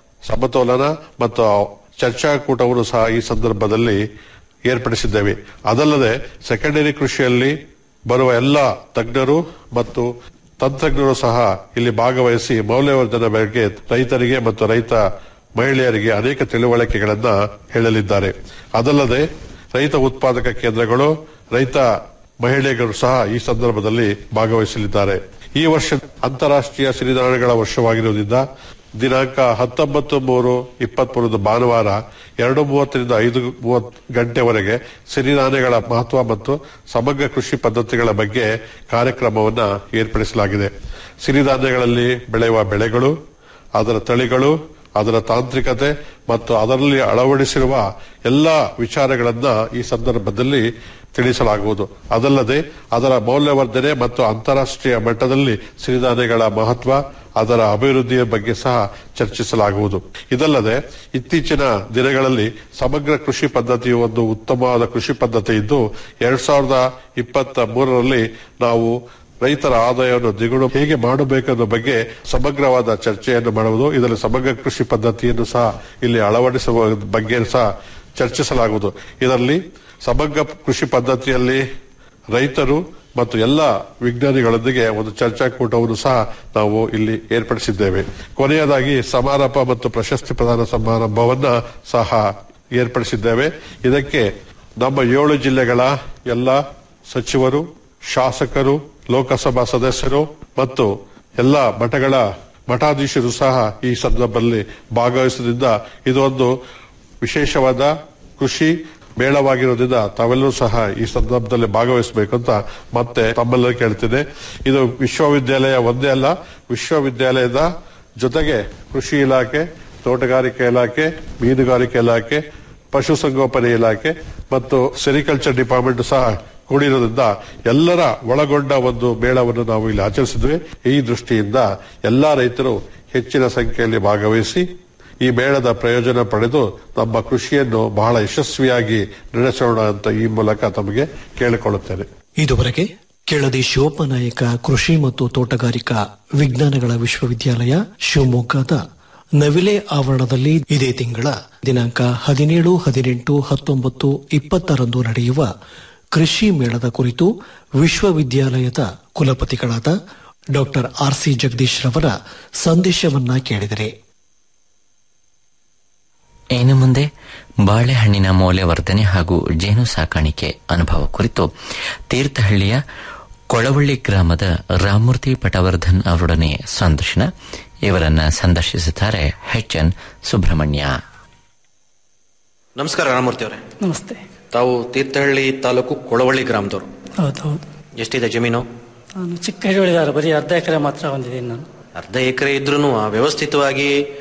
ಸಮತೋಲನ ಮತ್ತು ಚರ್ಚಾಕೂಟವನ್ನು ಸಹ ಈ ಸಂದರ್ಭದಲ್ಲಿ ಏರ್ಪಡಿಸಿದ್ದೇವೆ ಅದಲ್ಲದೆ ಸೆಕೆಂಡರಿ ಕೃಷಿಯಲ್ಲಿ ಬರುವ ಎಲ್ಲ ತಜ್ಞರು ಮತ್ತು ತಂತ್ರಜ್ಞರು ಸಹ ಇಲ್ಲಿ ಭಾಗವಹಿಸಿ ಮೌಲ್ಯವರ್ಧನೆ ಬಗ್ಗೆ ರೈತರಿಗೆ ಮತ್ತು ರೈತ ಮಹಿಳೆಯರಿಗೆ ಅನೇಕ ತಿಳುವಳಿಕೆಗಳನ್ನ ಹೇಳಲಿದ್ದಾರೆ ಅದಲ್ಲದೆ ರೈತ ಉತ್ಪಾದಕ ಕೇಂದ್ರಗಳು ರೈತ ಮಹಿಳೆಯರು ಸಹ ಈ ಸಂದರ್ಭದಲ್ಲಿ ಭಾಗವಹಿಸಲಿದ್ದಾರೆ ಈ ವರ್ಷ ಅಂತಾರಾಷ್ಟ್ರೀಯ ಸಿರಿಧಾನ್ಯಗಳ ವರ್ಷವಾಗಿರುವುದರಿಂದ ದಿನಾಂಕ ಹತ್ತೊಂಬತ್ತು ಮೂರು ಇಪ್ಪತ್ಮೂರದು ಭಾನುವಾರ ಎರಡು ಮೂವತ್ತರಿಂದ ಐದು ಮೂವತ್ತು ಗಂಟೆವರೆಗೆ ಸಿರಿಧಾನ್ಯಗಳ ಮಹತ್ವ ಮತ್ತು ಸಮಗ್ರ ಕೃಷಿ ಪದ್ಧತಿಗಳ ಬಗ್ಗೆ ಕಾರ್ಯಕ್ರಮವನ್ನ ಏರ್ಪಡಿಸಲಾಗಿದೆ ಸಿರಿಧಾನ್ಯಗಳಲ್ಲಿ ಬೆಳೆಯುವ ಬೆಳೆಗಳು ಅದರ ತಳಿಗಳು ಅದರ ತಾಂತ್ರಿಕತೆ ಮತ್ತು ಅದರಲ್ಲಿ ಅಳವಡಿಸಿರುವ ಎಲ್ಲ ವಿಚಾರಗಳನ್ನ ಈ ಸಂದರ್ಭದಲ್ಲಿ ತಿಳಿಸಲಾಗುವುದು ಅದಲ್ಲದೆ ಅದರ ಮೌಲ್ಯವರ್ಧನೆ ಮತ್ತು ಅಂತಾರಾಷ್ಟ್ರೀಯ ಮಟ್ಟದಲ್ಲಿ ಸಿರಿಧಾನ್ಯಗಳ ಮಹತ್ವ ಅದರ ಅಭಿವೃದ್ಧಿಯ ಬಗ್ಗೆ ಸಹ ಚರ್ಚಿಸಲಾಗುವುದು ಇದಲ್ಲದೆ ಇತ್ತೀಚಿನ ದಿನಗಳಲ್ಲಿ ಸಮಗ್ರ ಕೃಷಿ ಪದ್ಧತಿಯು ಒಂದು ಉತ್ತಮವಾದ ಕೃಷಿ ಪದ್ಧತಿ ಇದ್ದು ಎರಡ್ ಸಾವಿರದ ಇಪ್ಪತ್ತ ಮೂರರಲ್ಲಿ ನಾವು ರೈತರ ಆದಾಯವನ್ನು ದ್ವಿಗುಣ ಹೇಗೆ ಮಾಡಬೇಕನ್ನೋ ಬಗ್ಗೆ ಸಮಗ್ರವಾದ ಚರ್ಚೆಯನ್ನು ಮಾಡುವುದು ಇದರಲ್ಲಿ ಸಮಗ್ರ ಕೃಷಿ ಪದ್ಧತಿಯನ್ನು ಸಹ ಇಲ್ಲಿ ಅಳವಡಿಸುವ ಬಗ್ಗೆ ಸಹ ಚರ್ಚಿಸಲಾಗುವುದು ಇದರಲ್ಲಿ ಸಮಗ್ರ ಕೃಷಿ ಪದ್ಧತಿಯಲ್ಲಿ ರೈತರು ಮತ್ತು ಎಲ್ಲ ವಿಜ್ಞಾನಿಗಳೊಂದಿಗೆ ಒಂದು ಚರ್ಚಾಕೂಟವನ್ನು ಸಹ ನಾವು ಇಲ್ಲಿ ಏರ್ಪಡಿಸಿದ್ದೇವೆ ಕೊನೆಯದಾಗಿ ಸಮಾರಂಭ ಮತ್ತು ಪ್ರಶಸ್ತಿ ಪ್ರದಾನ ಸಮಾರಂಭವನ್ನ ಸಹ ಏರ್ಪಡಿಸಿದ್ದೇವೆ ಇದಕ್ಕೆ ನಮ್ಮ ಏಳು ಜಿಲ್ಲೆಗಳ ಎಲ್ಲ ಸಚಿವರು ಶಾಸಕರು ಲೋಕಸಭಾ ಸದಸ್ಯರು ಮತ್ತು ಎಲ್ಲ ಮಠಗಳ ಮಠಾಧೀಶರು ಸಹ ಈ ಸಂದರ್ಭದಲ್ಲಿ ಭಾಗವಹಿಸುವುದರಿಂದ ಇದೊಂದು ವಿಶೇಷವಾದ ಕೃಷಿ ಮೇಳವಾಗಿರೋದ್ರಿಂದ ತಾವೆಲ್ಲರೂ ಸಹ ಈ ಸಂದರ್ಭದಲ್ಲಿ ಭಾಗವಹಿಸಬೇಕು ಅಂತ ಮತ್ತೆ ತಮ್ಮೆಲ್ಲರೂ ಕೇಳ್ತಿದೆ ಇದು ವಿಶ್ವವಿದ್ಯಾಲಯ ಒಂದೇ ಅಲ್ಲ ವಿಶ್ವವಿದ್ಯಾಲಯದ ಜೊತೆಗೆ ಕೃಷಿ ಇಲಾಖೆ ತೋಟಗಾರಿಕೆ ಇಲಾಖೆ ಮೀನುಗಾರಿಕೆ ಇಲಾಖೆ ಪಶುಸಂಗೋಪನೆ ಇಲಾಖೆ ಮತ್ತು ಸೆರಿಕಲ್ಚರ್ ಡಿಪಾರ್ಟ್ಮೆಂಟ್ ಸಹ ಕೂಡಿರೋದ್ರಿಂದ ಎಲ್ಲರ ಒಳಗೊಂಡ ಒಂದು ಮೇಳವನ್ನು ನಾವು ಇಲ್ಲಿ ಆಚರಿಸಿದ್ವಿ ಈ ದೃಷ್ಟಿಯಿಂದ ಎಲ್ಲಾ ರೈತರು ಹೆಚ್ಚಿನ ಸಂಖ್ಯೆಯಲ್ಲಿ ಭಾಗವಹಿಸಿ ಈ ಮೇಳದ ಪ್ರಯೋಜನ ಪಡೆದು ನಮ್ಮ ಕೃಷಿಯನ್ನು ಬಹಳ ಯಶಸ್ವಿಯಾಗಿ ನಡೆಸೋಣ ಅಂತ ಈ ಮೂಲಕ ತಮಗೆ ಕೇಳಿಕೊಳ್ಳುತ್ತೇನೆ ಇದುವರೆಗೆ ಕೆಳದಿ ಶಿವಪ್ಪನಾಯಕ ಕೃಷಿ ಮತ್ತು ತೋಟಗಾರಿಕಾ ವಿಜ್ಞಾನಗಳ ವಿಶ್ವವಿದ್ಯಾಲಯ ಶಿವಮೊಗ್ಗದ ನವಿಲೆ ಆವರಣದಲ್ಲಿ ಇದೇ ತಿಂಗಳ ದಿನಾಂಕ ಹದಿನೇಳು ಹದಿನೆಂಟು ಹತ್ತೊಂಬತ್ತು ಇಪ್ಪತ್ತರಂದು ನಡೆಯುವ ಕೃಷಿ ಮೇಳದ ಕುರಿತು ವಿಶ್ವವಿದ್ಯಾಲಯದ ಕುಲಪತಿಗಳಾದ ಡಾಕ್ಟರ್ ಆರ್ ಸಿ ಜಗದೀಶ್ ರವರ ಸಂದೇಶವನ್ನ ಕೇಳಿದರೆ ಇನ್ನು ಮುಂದೆ ಬಾಳೆಹಣ್ಣಿನ ಮೌಲ್ಯವರ್ಧನೆ ಹಾಗೂ ಜೇನು ಸಾಕಾಣಿಕೆ ಅನುಭವ ಕುರಿತು ತೀರ್ಥಹಳ್ಳಿಯ ಕೊಳವಳ್ಳಿ ಗ್ರಾಮದ ರಾಮೂರ್ತಿ ಪಟವರ್ಧನ್ ಅವರೊಡನೆ ಸಂದರ್ಶನ ಇವರನ್ನ ಸಂದರ್ಶಿಸುತ್ತಾರೆ ಎಚ್ ಎನ್ ಸುಬ್ರಹ್ಮಣ್ಯ ನಮಸ್ಕಾರ ರಾಮಮೂರ್ತಿ ಅವರೇ ನಮಸ್ತೆ ತಾವು ತೀರ್ಥಹಳ್ಳಿ ತಾಲೂಕು ಕೊಳವಳ್ಳಿ ಗ್ರಾಮದವರು ಹೌದು ಹೌದು ಎಷ್ಟಿದೆ ಜಮೀನು ನಾನು ಚಿಕ್ಕ ಹಿಡುವಳಿದಾರ ಬರೀ ಅರ್ಧ ಎಕರೆ ಮಾತ್ರ ಹೊಂದಿದ್ದೀನಿ ನಾನು ಅರ್ಧ ಎಕರೆ ಇದ್ರೂ ವ್ಯವಸ್ಥಿತವಾಗಿ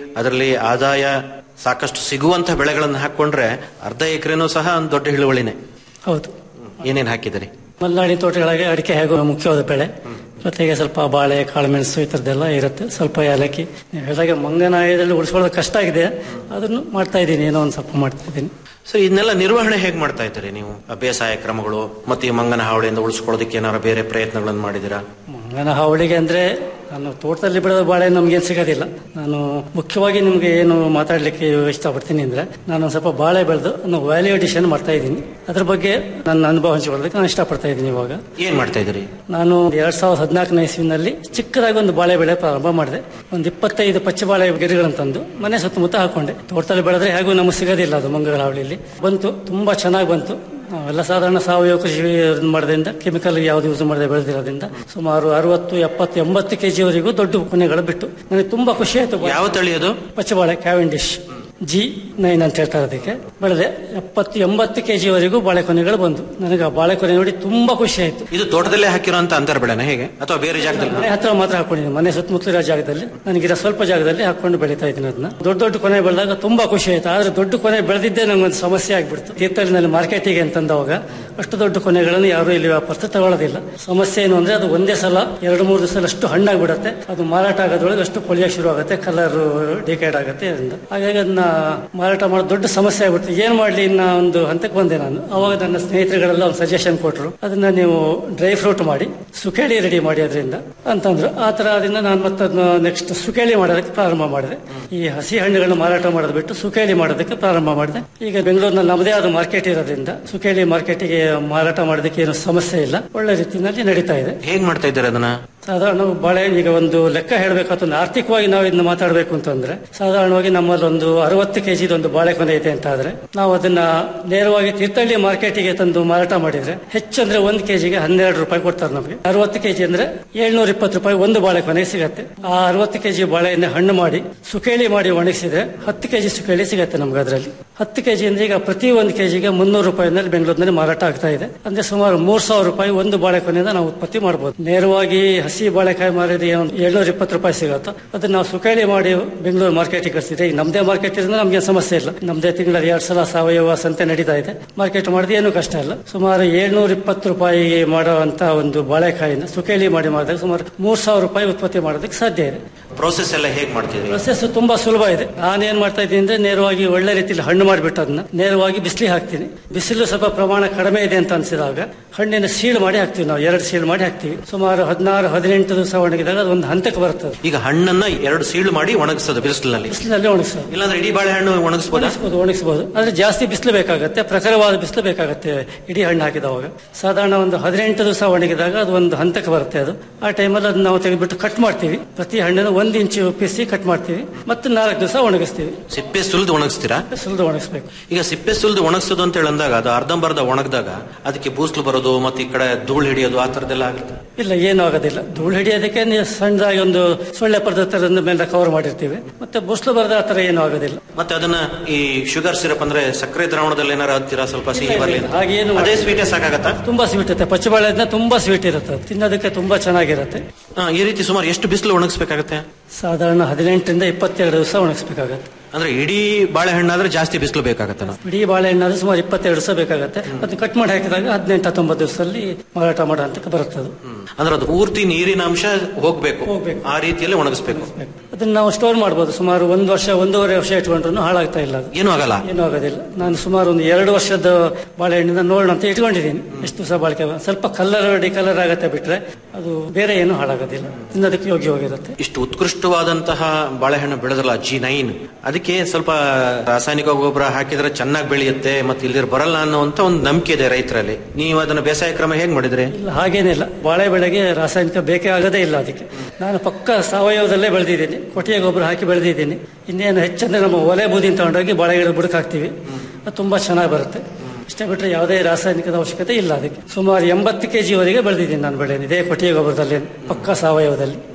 ಅದರಲ್ಲಿ ಆದಾಯ ಸಾಕಷ್ಟು ಸಿಗುವಂತ ಬೆಳೆಗಳನ್ನು ಹಾಕೊಂಡ್ರೆ ಅರ್ಧ ಎಕರೆನೂ ಸಹ ಒಂದು ದೊಡ್ಡ ಇಳುವಳಿನೇ ಹೌದು ಏನೇನ್ ಹಾಕಿದಿರಿ ಮಲೆನಾಡಿ ತೋಟಗಳಿಗೆ ಅಡಿಕೆ ಹಾಗೂ ಮುಖ್ಯವಾದ ಬೆಳೆ ಜೊತೆಗೆ ಸ್ವಲ್ಪ ಬಾಳೆ ಕಾಳುಮೆಣಸು ಈ ಥರದ್ದೆಲ್ಲ ಇರುತ್ತೆ ಸ್ವಲ್ಪ ಏಲಕ್ಕಿ ನೀವು ಹೇಳಿದಾಗೆ ಮಂಗನಾಯದಲ್ಲಿ ಉಳಿಸ್ಕೊಳ್ಳೋದು ಕಷ್ಟ ಆಗಿದೆ ಅದನ್ನು ಮಾಡ್ತಾ ಇದ್ದೀನಿ ಏನೋ ಒಂದು ಸ್ವಲ್ಪ ಮಾಡ್ತಾ ಇದ್ದೀನಿ ಸೊ ಇದನ್ನೆಲ್ಲ ನಿರ್ವಹಣೆ ಹೇಗೆ ಮಾಡ್ತಾ ಇದ್ದೀರಿ ನೀವು ಆ ಬೇಸಾಯ ಕ್ರಮಗಳು ಮತ್ತೆ ಈ ಮಂಗನ ಹಾವಳಿಯಿಂದ ಉಳಿಸ್ಕೊಳ್ಳೋದಕ್ಕೆ ಏನಾದ್ರು ಬೇರೆ ಪ್ರಯತ್ನಗಳನ್ನು ಮಾಡಿದಿರಾ ಮಂಗನ ಹಾವಳಿಗೆ ಅಂದ್ರೆ ನಾನು ತೋಟದಲ್ಲಿ ಬೆಳೆದ ಬಾಳೆ ನಮ್ಗೇನು ಸಿಗೋದಿಲ್ಲ ನಾನು ಮುಖ್ಯವಾಗಿ ನಿಮ್ಗೆ ಏನು ಮಾತಾಡ್ಲಿಕ್ಕೆ ಇಷ್ಟಪಡ್ತೀನಿ ಅಂದ್ರೆ ನಾನು ಒಂದ್ ಸ್ವಲ್ಪ ಬಾಳೆ ಬೆಳೆದು ನಾನು ವ್ಯಾಲ್ಯೂ ಅಡಿಷನ್ ಮಾಡ್ತಾ ಇದ್ದೀನಿ ಅದ್ರ ಬಗ್ಗೆ ನನ್ನ ಅನುಭವ ಹಂಚಿಕೊಳ್ಳೋದಕ್ಕೆ ನಾನು ಇಷ್ಟಪಡ್ತಾ ಇದ್ದೀನಿ ಇವಾಗ ಏನ್ ಮಾಡ್ತಾ ಇದ್ದೀರಿ ನಾನು ಎರಡ್ ಸಾವಿರದ ಹದಿನಾಲ್ಕನೇ ಇಸ್ವಿನಲ್ಲಿ ಚಿಕ್ಕದಾಗಿ ಒಂದು ಬಾಳೆ ಬೆಳೆ ಪ್ರಾರಂಭ ಮಾಡಿದೆ ಒಂದು ಇಪ್ಪತ್ತೈದು ಪಚ್ಚ ಬಾಳೆ ಗಿಡಗಳನ್ನು ತಂದು ಮನೆ ಸುತ್ತಮುತ್ತ ಹಾಕೊಂಡೆ ತೋಟದಲ್ಲಿ ಬೆಳೆದ್ರೆ ಹೇಗೂ ನಮಗೆ ಸಿಗೋದಿಲ್ಲ ಅದು ಮಂಗಗಳ ಹಾವಳಿಯಲ್ಲಿ ಬಂತು ತುಂಬಾ ಚೆನ್ನಾಗಿ ಬಂತು ನಾವೆಲ್ಲ ಸಾಧಾರಣ ಸಾವಯವ ಕೃಷಿ ಮಾಡೋದ್ರಿಂದ ಕೆಮಿಕಲ್ ಯಾವ್ದು ಯೂಸ್ ಮಾಡದೆ ಬೆಳೆದಿರೋದ್ರಿಂದ ಸುಮಾರು ಅರವತ್ತು ಎಪ್ಪತ್ತು ಎಂಬತ್ತು ಕೆಜಿವರೆಗೂ ದೊಡ್ಡ ಕೊನೆಗಳು ಬಿಟ್ಟು ನನಗೆ ತುಂಬಾ ಖುಷಿ ಆಯ್ತು ಯಾವ ತಳಿ ಅದು ಪಚ್ಚಬಾಳೆ ಕ್ಯಾವೆಂಡಿಶ್ ಜಿ ನೈನ್ ಅಂತ ಹೇಳ್ತಾರೆ ಅದಕ್ಕೆ ಬೆಳೆದೆ ಎಪ್ಪತ್ತು ಎಂಬತ್ತು ಕೆಜಿವರೆಗೂ ಬಾಳೆಕೊನೆಗಳು ಬಂದು ನನಗೆ ಆ ಬಾಳೆಕೊನೆ ನೋಡಿ ತುಂಬಾ ಖುಷಿ ಆಯ್ತು ಇದು ತೋಟದಲ್ಲೇ ಹಾಕಿರುವಂತ ಅಂತರ ಬೆಳೆನ ಹೇಗೆ ಅಥವಾ ಬೇರೆ ಜಾಗದಲ್ಲಿ ಮನೆ ಹತ್ರ ಮಾತ್ರ ಹಾಕೊಂಡಿದ್ದೀನಿ ಮನೆ ಸುತ್ತಮುತ್ತಲಿರೋ ಜಾಗದಲ್ಲಿ ನನಗಿರೋ ಸ್ವಲ್ಪ ಜಾಗದಲ್ಲಿ ಹಾಕೊಂಡು ಬೆಳೀತಾ ಇದ್ದೀನಿ ಅದನ್ನ ದೊಡ್ಡ ದೊಡ್ಡ ಕೊನೆ ಬೆಳೆದಾಗ ತುಂಬಾ ಖುಷಿ ಆಯ್ತು ಆದ್ರೆ ದೊಡ್ಡ ಕೊನೆ ಬೆಳೆದಿದ್ದೇ ನಂಗೊಂದು ಸಮಸ್ಯೆ ಆಗ್ಬಿಡ್ತು ತೀರ್ಥಹಳ್ಳಿನಲ್ಲಿ ಮಾರ್ಕೆಟಿಗೆ ಅಂತಂದವಾಗ ಅಷ್ಟು ದೊಡ್ಡ ಕೊನೆಗಳನ್ನು ಯಾರು ಇಲ್ಲಿ ವ್ಯಾಪಾರಸ್ಥರು ತಗೊಳ್ಳೋದಿಲ್ಲ ಸಮಸ್ಯೆ ಏನು ಅಂದ್ರೆ ಅದು ಒಂದೇ ಸಲ ಎರಡು ಮೂರು ದಿವಸ ಅಷ್ಟು ಹಣ್ಣಾಗ್ಬಿಡುತ್ತೆ ಅದು ಮಾರಾಟ ಆಗೋದ್ರೊಳಗೆ ಅಷ್ಟು ಕೊಳಿಯಕ್ಕೆ ಶುರು ಆಗುತ್ತೆ ಕಲರ್ ಡಿಕೈಡ್ ಆಗುತ್ತೆ ಅದರಿಂದ ಹಾಗಾಗಿ ಅದನ್ನ ಮಾರಾಟ ಮಾಡೋದು ದೊಡ್ಡ ಸಮಸ್ಯೆ ಆಗ್ಬಿಡ್ತು ಏನ್ ಮಾಡ್ಲಿ ಇನ್ನ ಒಂದು ಹಂತಕ್ಕೆ ಬಂದೆ ನಾನು ಅವಾಗ ನನ್ನ ಸ್ನೇಹಿತರುಗಳೆಲ್ಲ ಒಂದು ಸಜೆಷನ್ ಕೊಟ್ಟರು ಅದನ್ನ ನೀವು ಡ್ರೈ ಫ್ರೂಟ್ ಮಾಡಿ ಸುಕೇಳಿ ರೆಡಿ ಮಾಡಿ ಅದರಿಂದ ಅಂತಂದ್ರು ಆ ತರ ಅದರಿಂದ ನಾನು ಮತ್ತೆ ನೆಕ್ಸ್ಟ್ ಸುಕೇಳಿ ಮಾಡೋದಕ್ಕೆ ಪ್ರಾರಂಭ ಮಾಡಿದೆ ಈ ಹಸಿ ಹಣ್ಣುಗಳನ್ನ ಮಾರಾಟ ಮಾಡೋದು ಬಿಟ್ಟು ಸುಕೇಳಿ ಮಾಡೋದಕ್ಕೆ ಪ್ರಾರಂಭ ಮಾಡಿದೆ ಈಗ ಬೆಂಗಳೂರಿನಲ್ಲಿ ನಮ್ಮದೇ ಆದ ಮಾರ್ಕೆಟ್ ಇರೋದ್ರಿಂದ ಸುಕೇಳಿ ಮಾರ್ಕೆಟಿಗೆ ಮಾರಾಟ ಮಾಡೋದಕ್ಕೆ ಏನು ಸಮಸ್ಯೆ ಇಲ್ಲ ಒಳ್ಳೆ ರೀತಿಯಲ್ಲಿ ನಡೀತಾ ಇದೆ ಹೇಗ್ ಮಾಡ್ತಾ ಇದ್ದೀರಿ ಅದನ್ನ ಸಾಧಾರಣ ಬಾಳೆಹಣ್ಣು ಈಗ ಒಂದು ಲೆಕ್ಕ ಹೇಳಬೇಕಾದ್ರೆ ಆರ್ಥಿಕವಾಗಿ ನಾವು ಇದನ್ನ ಮಾತಾಡಬೇಕು ಅಂತಂದ್ರೆ ಸಾಧಾರಣವಾಗಿ ನಮ್ಮಲ್ಲಿ ಒಂದು ಅರವತ್ತು ಕೆಜಿ ಒಂದು ಬಾಳೆಕೊನೆ ಇದೆ ಅಂತ ಆದ್ರೆ ನಾವು ಅದನ್ನ ನೇರವಾಗಿ ತೀರ್ಥಹಳ್ಳಿ ಮಾರ್ಕೆಟಿಗೆ ತಂದು ಮಾರಾಟ ಮಾಡಿದ್ರೆ ಹೆಚ್ಚಂದ್ರೆ ಒಂದು ಕೆಜಿಗೆ ಹನ್ನೆರಡು ರೂಪಾಯಿ ಕೊಡ್ತಾರೆ ನಮಗೆ ಅರವತ್ತು ಕೆಜಿ ಅಂದ್ರೆ ಏಳ್ನೂರ ಇಪ್ಪತ್ತು ರೂಪಾಯಿ ಒಂದು ಬಾಳೆಕೊನೆ ಸಿಗತ್ತೆ ಆ ಅರವತ್ತು ಕೆಜಿ ಬಾಳೆಹಣ್ಣೆ ಹಣ್ಣು ಮಾಡಿ ಸುಕೇಳಿ ಮಾಡಿ ಒಣಗಿಸಿದ್ರೆ ಹತ್ತು ಕೆಜಿ ಸುಕೇಳಿ ಸಿಗತ್ತೆ ನಮ್ಗೆ ಅದರಲ್ಲಿ ಹತ್ತು ಕೆಜಿ ಅಂದ್ರೆ ಈಗ ಪ್ರತಿ ಒಂದು ಕೆಜಿಗೆ ಮುನ್ನೂರು ರೂಪಾಯಿನಲ್ಲಿ ಬೆಂಗಳೂರಿನಲ್ಲಿ ಮಾರಾಟ ಆಗ್ತಾ ಇದೆ ಅಂದ್ರೆ ಸುಮಾರು ಮೂರ್ ಸಾವಿರ ರೂಪಾಯಿ ಒಂದು ಬಾಳೆಕೊನೆಯಿಂದ ನಾವು ಉತ್ಪತ್ತಿ ಮಾಡಬಹುದು ನೇರವಾಗಿ ಹಸಿ ಬಾಳೆಕಾಯಿ ಮಾರಿದ್ರೆ ಒಂದು ಏಳ್ನೂರ ಇಪ್ಪತ್ತು ರೂಪಾಯಿ ಸಿಗುತ್ತೋ ಅದನ್ನ ನಾವು ಸುಕೇಳಿ ಮಾಡಿ ಬೆಂಗಳೂರು ಮಾರ್ಕೆಟಿಗೆ ಕಳಿಸಿದ್ರೆ ಈಗ ನಮ್ದೇ ಮಾರ್ಕೆಟ್ ಇರೋದ್ರಿಂದ ನಮ್ಗೆ ಸಮಸ್ಯೆ ಇಲ್ಲ ನಮ್ದೇ ತಿಂಗಳಲ್ಲಿ ಎರಡ್ ಸಲ ಸಾವಯವ ಸಂತೆ ನಡೀತಾ ಇದೆ ಮಾರ್ಕೆಟ್ ಮಾಡಿದ್ರೆ ಏನು ಕಷ್ಟ ಇಲ್ಲ ಸುಮಾರು ಏಳ್ನೂರ ಇಪ್ಪತ್ತು ರೂಪಾಯಿ ಮಾಡುವಂತ ಒಂದು ಬಾಳೆಕಾಯಿನ ಸುಕೇಳಿ ಮಾಡಿ ಮಾಡಿದಾಗ ಸುಮಾರು ಮೂರ್ ಸಾವಿರ ರೂಪಾಯಿ ಉತ್ಪತ್ತಿ ಮಾಡೋದಕ್ಕೆ ಸಾಧ್ಯ ಇದೆ ಪ್ರೋಸೆಸ್ ಎಲ್ಲ ಹೇಗ್ ಮಾಡ್ತಿದ್ರಿ ಪ್ರೊಸೆಸ್ ತುಂಬಾ ಸುಲಭ ಇದೆ ನಾನೇನ್ ಮಾಡ್ತಾ ಇದ್ದೀನಿ ಅಂದ್ರೆ ನೇರವಾಗಿ ಒಳ್ಳೆ ರೀತಿಯಲ್ಲಿ ಹಣ್ಣು ಮಾಡಿಬಿಟ್ಟು ಅದನ್ನ ನೇರವಾಗಿ ಬಿಸಿಲಿಗೆ ಹಾಕ್ತೀನಿ ಬಿಸಿಲು ಸ್ವಲ್ಪ ಪ್ರಮಾಣ ಕಡಿಮೆ ಇದೆ ಅಂತ ಅನ್ಸಿದಾಗ ಹಣ್ಣಿನ ಸೀಳು ಮಾಡಿ ಹಾಕ್ತಿವಿ ನಾವು ಎರಡು ಸೀಳು ಮಾಡಿ ಹಾಕ್ತಿವಿ ಸುಮಾರು ಹದಿನಾರು ಹದಿನೆಂಟು ದಿವಸ ಒಣಗಿದಾಗ ಅದು ಒಂದು ಹಂತಕ್ಕೆ ಬರ್ತದೆ ಈಗ ಹಣ್ಣನ್ನ ಎರಡು ಸೀಳು ಮಾಡಿ ಒಣಗಿಸೋದು ಬಿಸಿಲಿನಲ್ಲಿ ಬಿಸಿಲಿನಲ್ಲಿ ಒಣಗಿಸೋದು ಇಲ್ಲಾಂದ್ರೆ ಇಡೀ ಬಾಳೆಹಣ್ಣು ಒಣಗಿಸಬಹುದಾ ಒಣಗಿಸಬಹುದು ಒಣಗಿಸಬಹುದು ಆದ್ರೆ ಜಾಸ್ತಿ ಬಿಸಿಲು ಬೇಕಾಗತ್ತೆ ಪ್ರಖರವಾದ ಬಿಸಿಲು ಬೇಕಾಗತ್ತೆ ಇಡೀ ಹಣ್ಣು ಹಾಕಿದವಾಗ ಸಾಧಾರಣ ಒಂದು ಹದಿನೆಂಟು ದಿವಸ ಒಣಗಿದಾಗ ಅದು ಒಂದು ಹಂತಕ್ಕೆ ಬರುತ್ತೆ ಅದು ಆ ಟೈಮಲ್ಲಿ ಅದನ್ನ ನಾವು ತೆಗೆದ್ಬಿಟ್ಟು ಕಟ್ ಮಾಡ್ತೀವಿ ಪ್ರತಿ ಹಣ್ಣನ್ನು ಒಂದು ಇಂಚು ಪಿಸಿ ಕಟ್ ಮಾಡ್ತೀವಿ ಮತ್ತೆ ನಾಲ್ಕು ದಿವಸ ಒಣಗಿಸ್ತೀವಿ ಸಿಪ್ಪೆ ಸುಲಿದು ಒಣಗಿಸ್ತೀರಾ ಸುಲಿದು ಒಣಗಿಸ್ಬೇಕು ಈಗ ಸಿಪ್ಪೆ ಸುಲಿದು ಒಣಗಿಸೋದು ಅಂತ ಹೇಳಂದಾಗ ಅದು ಅರ್ಧಂಬರ್ಧ ಒಣಗಿದಾಗ ಅದಕ್ಕೆ ಬೂಸ್ಲು ಬರೋದು ಮತ್ತೆ ಈ ಕಡೆ ಧೂಳು ಹಿಡಿಯೋದು ಆ ತರದೆಲ್ಲ ಆಗುತ್ತೆ ಇಲ್ಲ ಏನೂ ಆಗೋದಿಲ್ಲ ಧೂಳು ಹಿಡಿಯೋದಕ್ಕೆ ನೀವು ಸಣ್ಣದಾಗಿ ಒಂದು ಸೊಳ್ಳೆ ಪದಾರ್ಥದ ಮೇಲೆ ಕವರ್ ಮಾಡಿರ್ತೀವಿ ಮತ್ತೆ ಬುಸ್ಲು ಬರದ ಆ ತರ ಏನೂ ಆಗೋದಿಲ್ಲ ಮತ್ತೆ ಅದನ್ನ ಈ ಶುಗರ್ ಸಿರಪ್ ಅಂದ್ರೆ ಸಕ್ಕರೆ ದ್ರಾವಣದಲ್ಲಿ ಏನಾರು ಹತ್ತೀರಾ ಸ್ವಲ್ಪ ಸಿಹಿ ಬರ್ಲಿ ಅಂತ? ಹಾಗೇನು ಅದೇ ಸ್ವೀಟೇ ಸಾಕಾಗತ್ತಾ ತುಂಬಾ ಸ್ವೀಟ್ ಇರುತ್ತೆ ಪಚ್ಚಬಾಳೆದ್ನ ತುಂಬಾ ಸ್ವೀಟ್ ಇರುತ್ತೆ ಅದು. ತಿನ್ನೋದಕ್ಕೆ ತುಂಬಾ ಚೆನ್ನಾಗಿರುತ್ತೆ ಹಾ, ಈ ರೀತಿ ಸುಮಾರು ಎಷ್ಟು ಬಿಸಿಲು ಒಣಗಿಸ್ಬೇಕಾಗತ್ತೆ ಸಾಧಾರಣ ಹದಿನೆಂಟರಿಂದ ಇಪ್ಪತ್ತೆರಡು ದಿವಸ ಒಣಗಿಸ್ಬೇಕಾಗತ್ತೆ ಅಂದ್ರೆ ಇಡೀ ಬಾಳೆಹಣ್ಣಾದ್ರೆ ಜಾಸ್ತಿ ಬಿಸಿಲು ಬೇಕಾಗತ್ತೆ ನಾವು ಇಡೀ ಬಾಳೆಹಣ್ಣಾದ್ರೆ ಸುಮಾರು ಇಪ್ಪತ್ತೆರಡು ದಿವಸ ಬೇಕಾಗತ್ತೆ ಅದನ್ನ ಕಟ್ ಮಾಡಿ ಹಾಕಿದಾಗ ಹದಿನೆಂಟು ಹತ್ತೊಂಬತ್ತು ದಿವಸದಲ್ಲಿ ಮಾರಾಟ ಮಾಡೋ ಹಂತಕ್ಕೆ ಬರುತ್ತೆ ಅದು ಅಂದ್ರೆ ಅದು ಪೂರ್ತಿ ನೀರಿನ ಅಂಶ ಹೋಗ್ಬೇಕು ಆ ರೀತಿಯಲ್ಲಿ ಒಣಗಿಸ್ಬೇಕು ಅದನ್ನ ನಾವು ಸ್ಟೋರ್ ಮಾಡಬಹುದು ಸುಮಾರು ಒಂದು ವರ್ಷ ಒಂದೂವರೆ ವರ್ಷ ಇಟ್ಕೊಂಡ್ರು ಹಾಳಾಗ್ತಾ ಇಲ್ಲ ಅದು ಏನೂ ಆಗಲ್ಲ ಏನೂ ಆಗೋದಿಲ್ಲ ನಾನು ಸುಮಾರು ಒಂದು ಎರಡು ವರ್ಷದ ಬಾಳೆಹಣ್ಣಿನ ನೋಡೋಣ ಅಂತ ಇಟ್ಕೊಂಡಿದ್ದೀನಿ ಎಷ್ಟು ದಿವಸ ಬಾಳಿಕೆ ಸ್ವಲ್ಪ ಕಲರ್ ಡಿಕಲರ್ ಆಗತ್ತೆ ಬಿಟ್ರೆ ಅದು ಬೇರೆ ಏನು ಹಾಳಾಗೋದಿಲ್ಲ ತಿನ್ನೋದಕ್ಕೆ ಯೋಗ್ಯವಾಗಿರುತ್ತೆ ಇಷ್ಟು ಉತ್ಕೃಷ್ಟವಾದಂತಹ ಬಾಳೆಹಣ್ಣು ಬೆಳೆದ್ರಲ್ಲ ಜಿ ನೈನ್ ಅದಕ್ಕೆ ಸ್ವಲ್ಪ ರಾಸಾಯನಿಕ ಗೊಬ್ಬರ ಹಾಕಿದ್ರೆ ಚೆನ್ನಾಗಿ ಬೆಳೆಯುತ್ತೆ ಮತ್ತೆ ಇಲ್ದಿರ ಬರಲ್ಲ ಅನ್ನುವಂತ ಒಂದು ನಂಬಿಕೆ ಇದೆ ರೈತರಲ್ಲಿ ನೀವು ಅದನ್ನ ಬೇಸಾಯ ಕ್ರಮ ಹೇಗ್ ಮಾಡಿದ್ರಿ ಇಲ್ಲ ಹಾಗೇನಿಲ್ಲ ಬಾಳೆ ಬೆಳೆಗೆ ರಾಸಾಯನಿಕ ಬೇಕೇ ಆಗೋದೇ ಇಲ್ಲ ಅದಕ್ಕೆ ನಾನು ಪಕ್ಕ ಸಾವಯವದಲ್ಲೇ ಬೆಳೆದಿದ್ದೀನಿ ಕೊಟ್ಟಿಗೆ ಗೊಬ್ಬರ ಹಾಕಿ ಬೆಳೆದಿದ್ದೀನಿ ಇನ್ನೇನು ಹೆಚ್ಚಂದ್ರೆ ನಮ್ಮ ಒಲೆ ಬೂದಿನ ತಗೊಂಡೋಗಿ ಬಾಳೆ ಗಿಡ ಬುಡಕ್ ಹಾಕ್ತಿವಿ ಅದು ತುಂಬಾ ಚೆನ್ನಾಗಿ ಬರುತ್ತೆ ಇಷ್ಟೇ ಬಿಟ್ರೆ ಯಾವುದೇ ರಾಸಾಯನಿಕದ ಅವಶ್ಯಕತೆ ಇಲ್ಲ ಅದಕ್ಕೆ ಸುಮಾರು ಎಂಬತ್ತು ಕೆಜಿವರೆಗೆ ಬೆಳೆದಿದ್ದೀನಿ ನಾನು ಬೆಳೆ ಇದೇ ಕೊಟ್ಟಿಗೆ ಗೊಬ್ಬರದಲ್ಲಿ ಪಕ್ಕ ಸಾವಯವದಲ್ಲಿ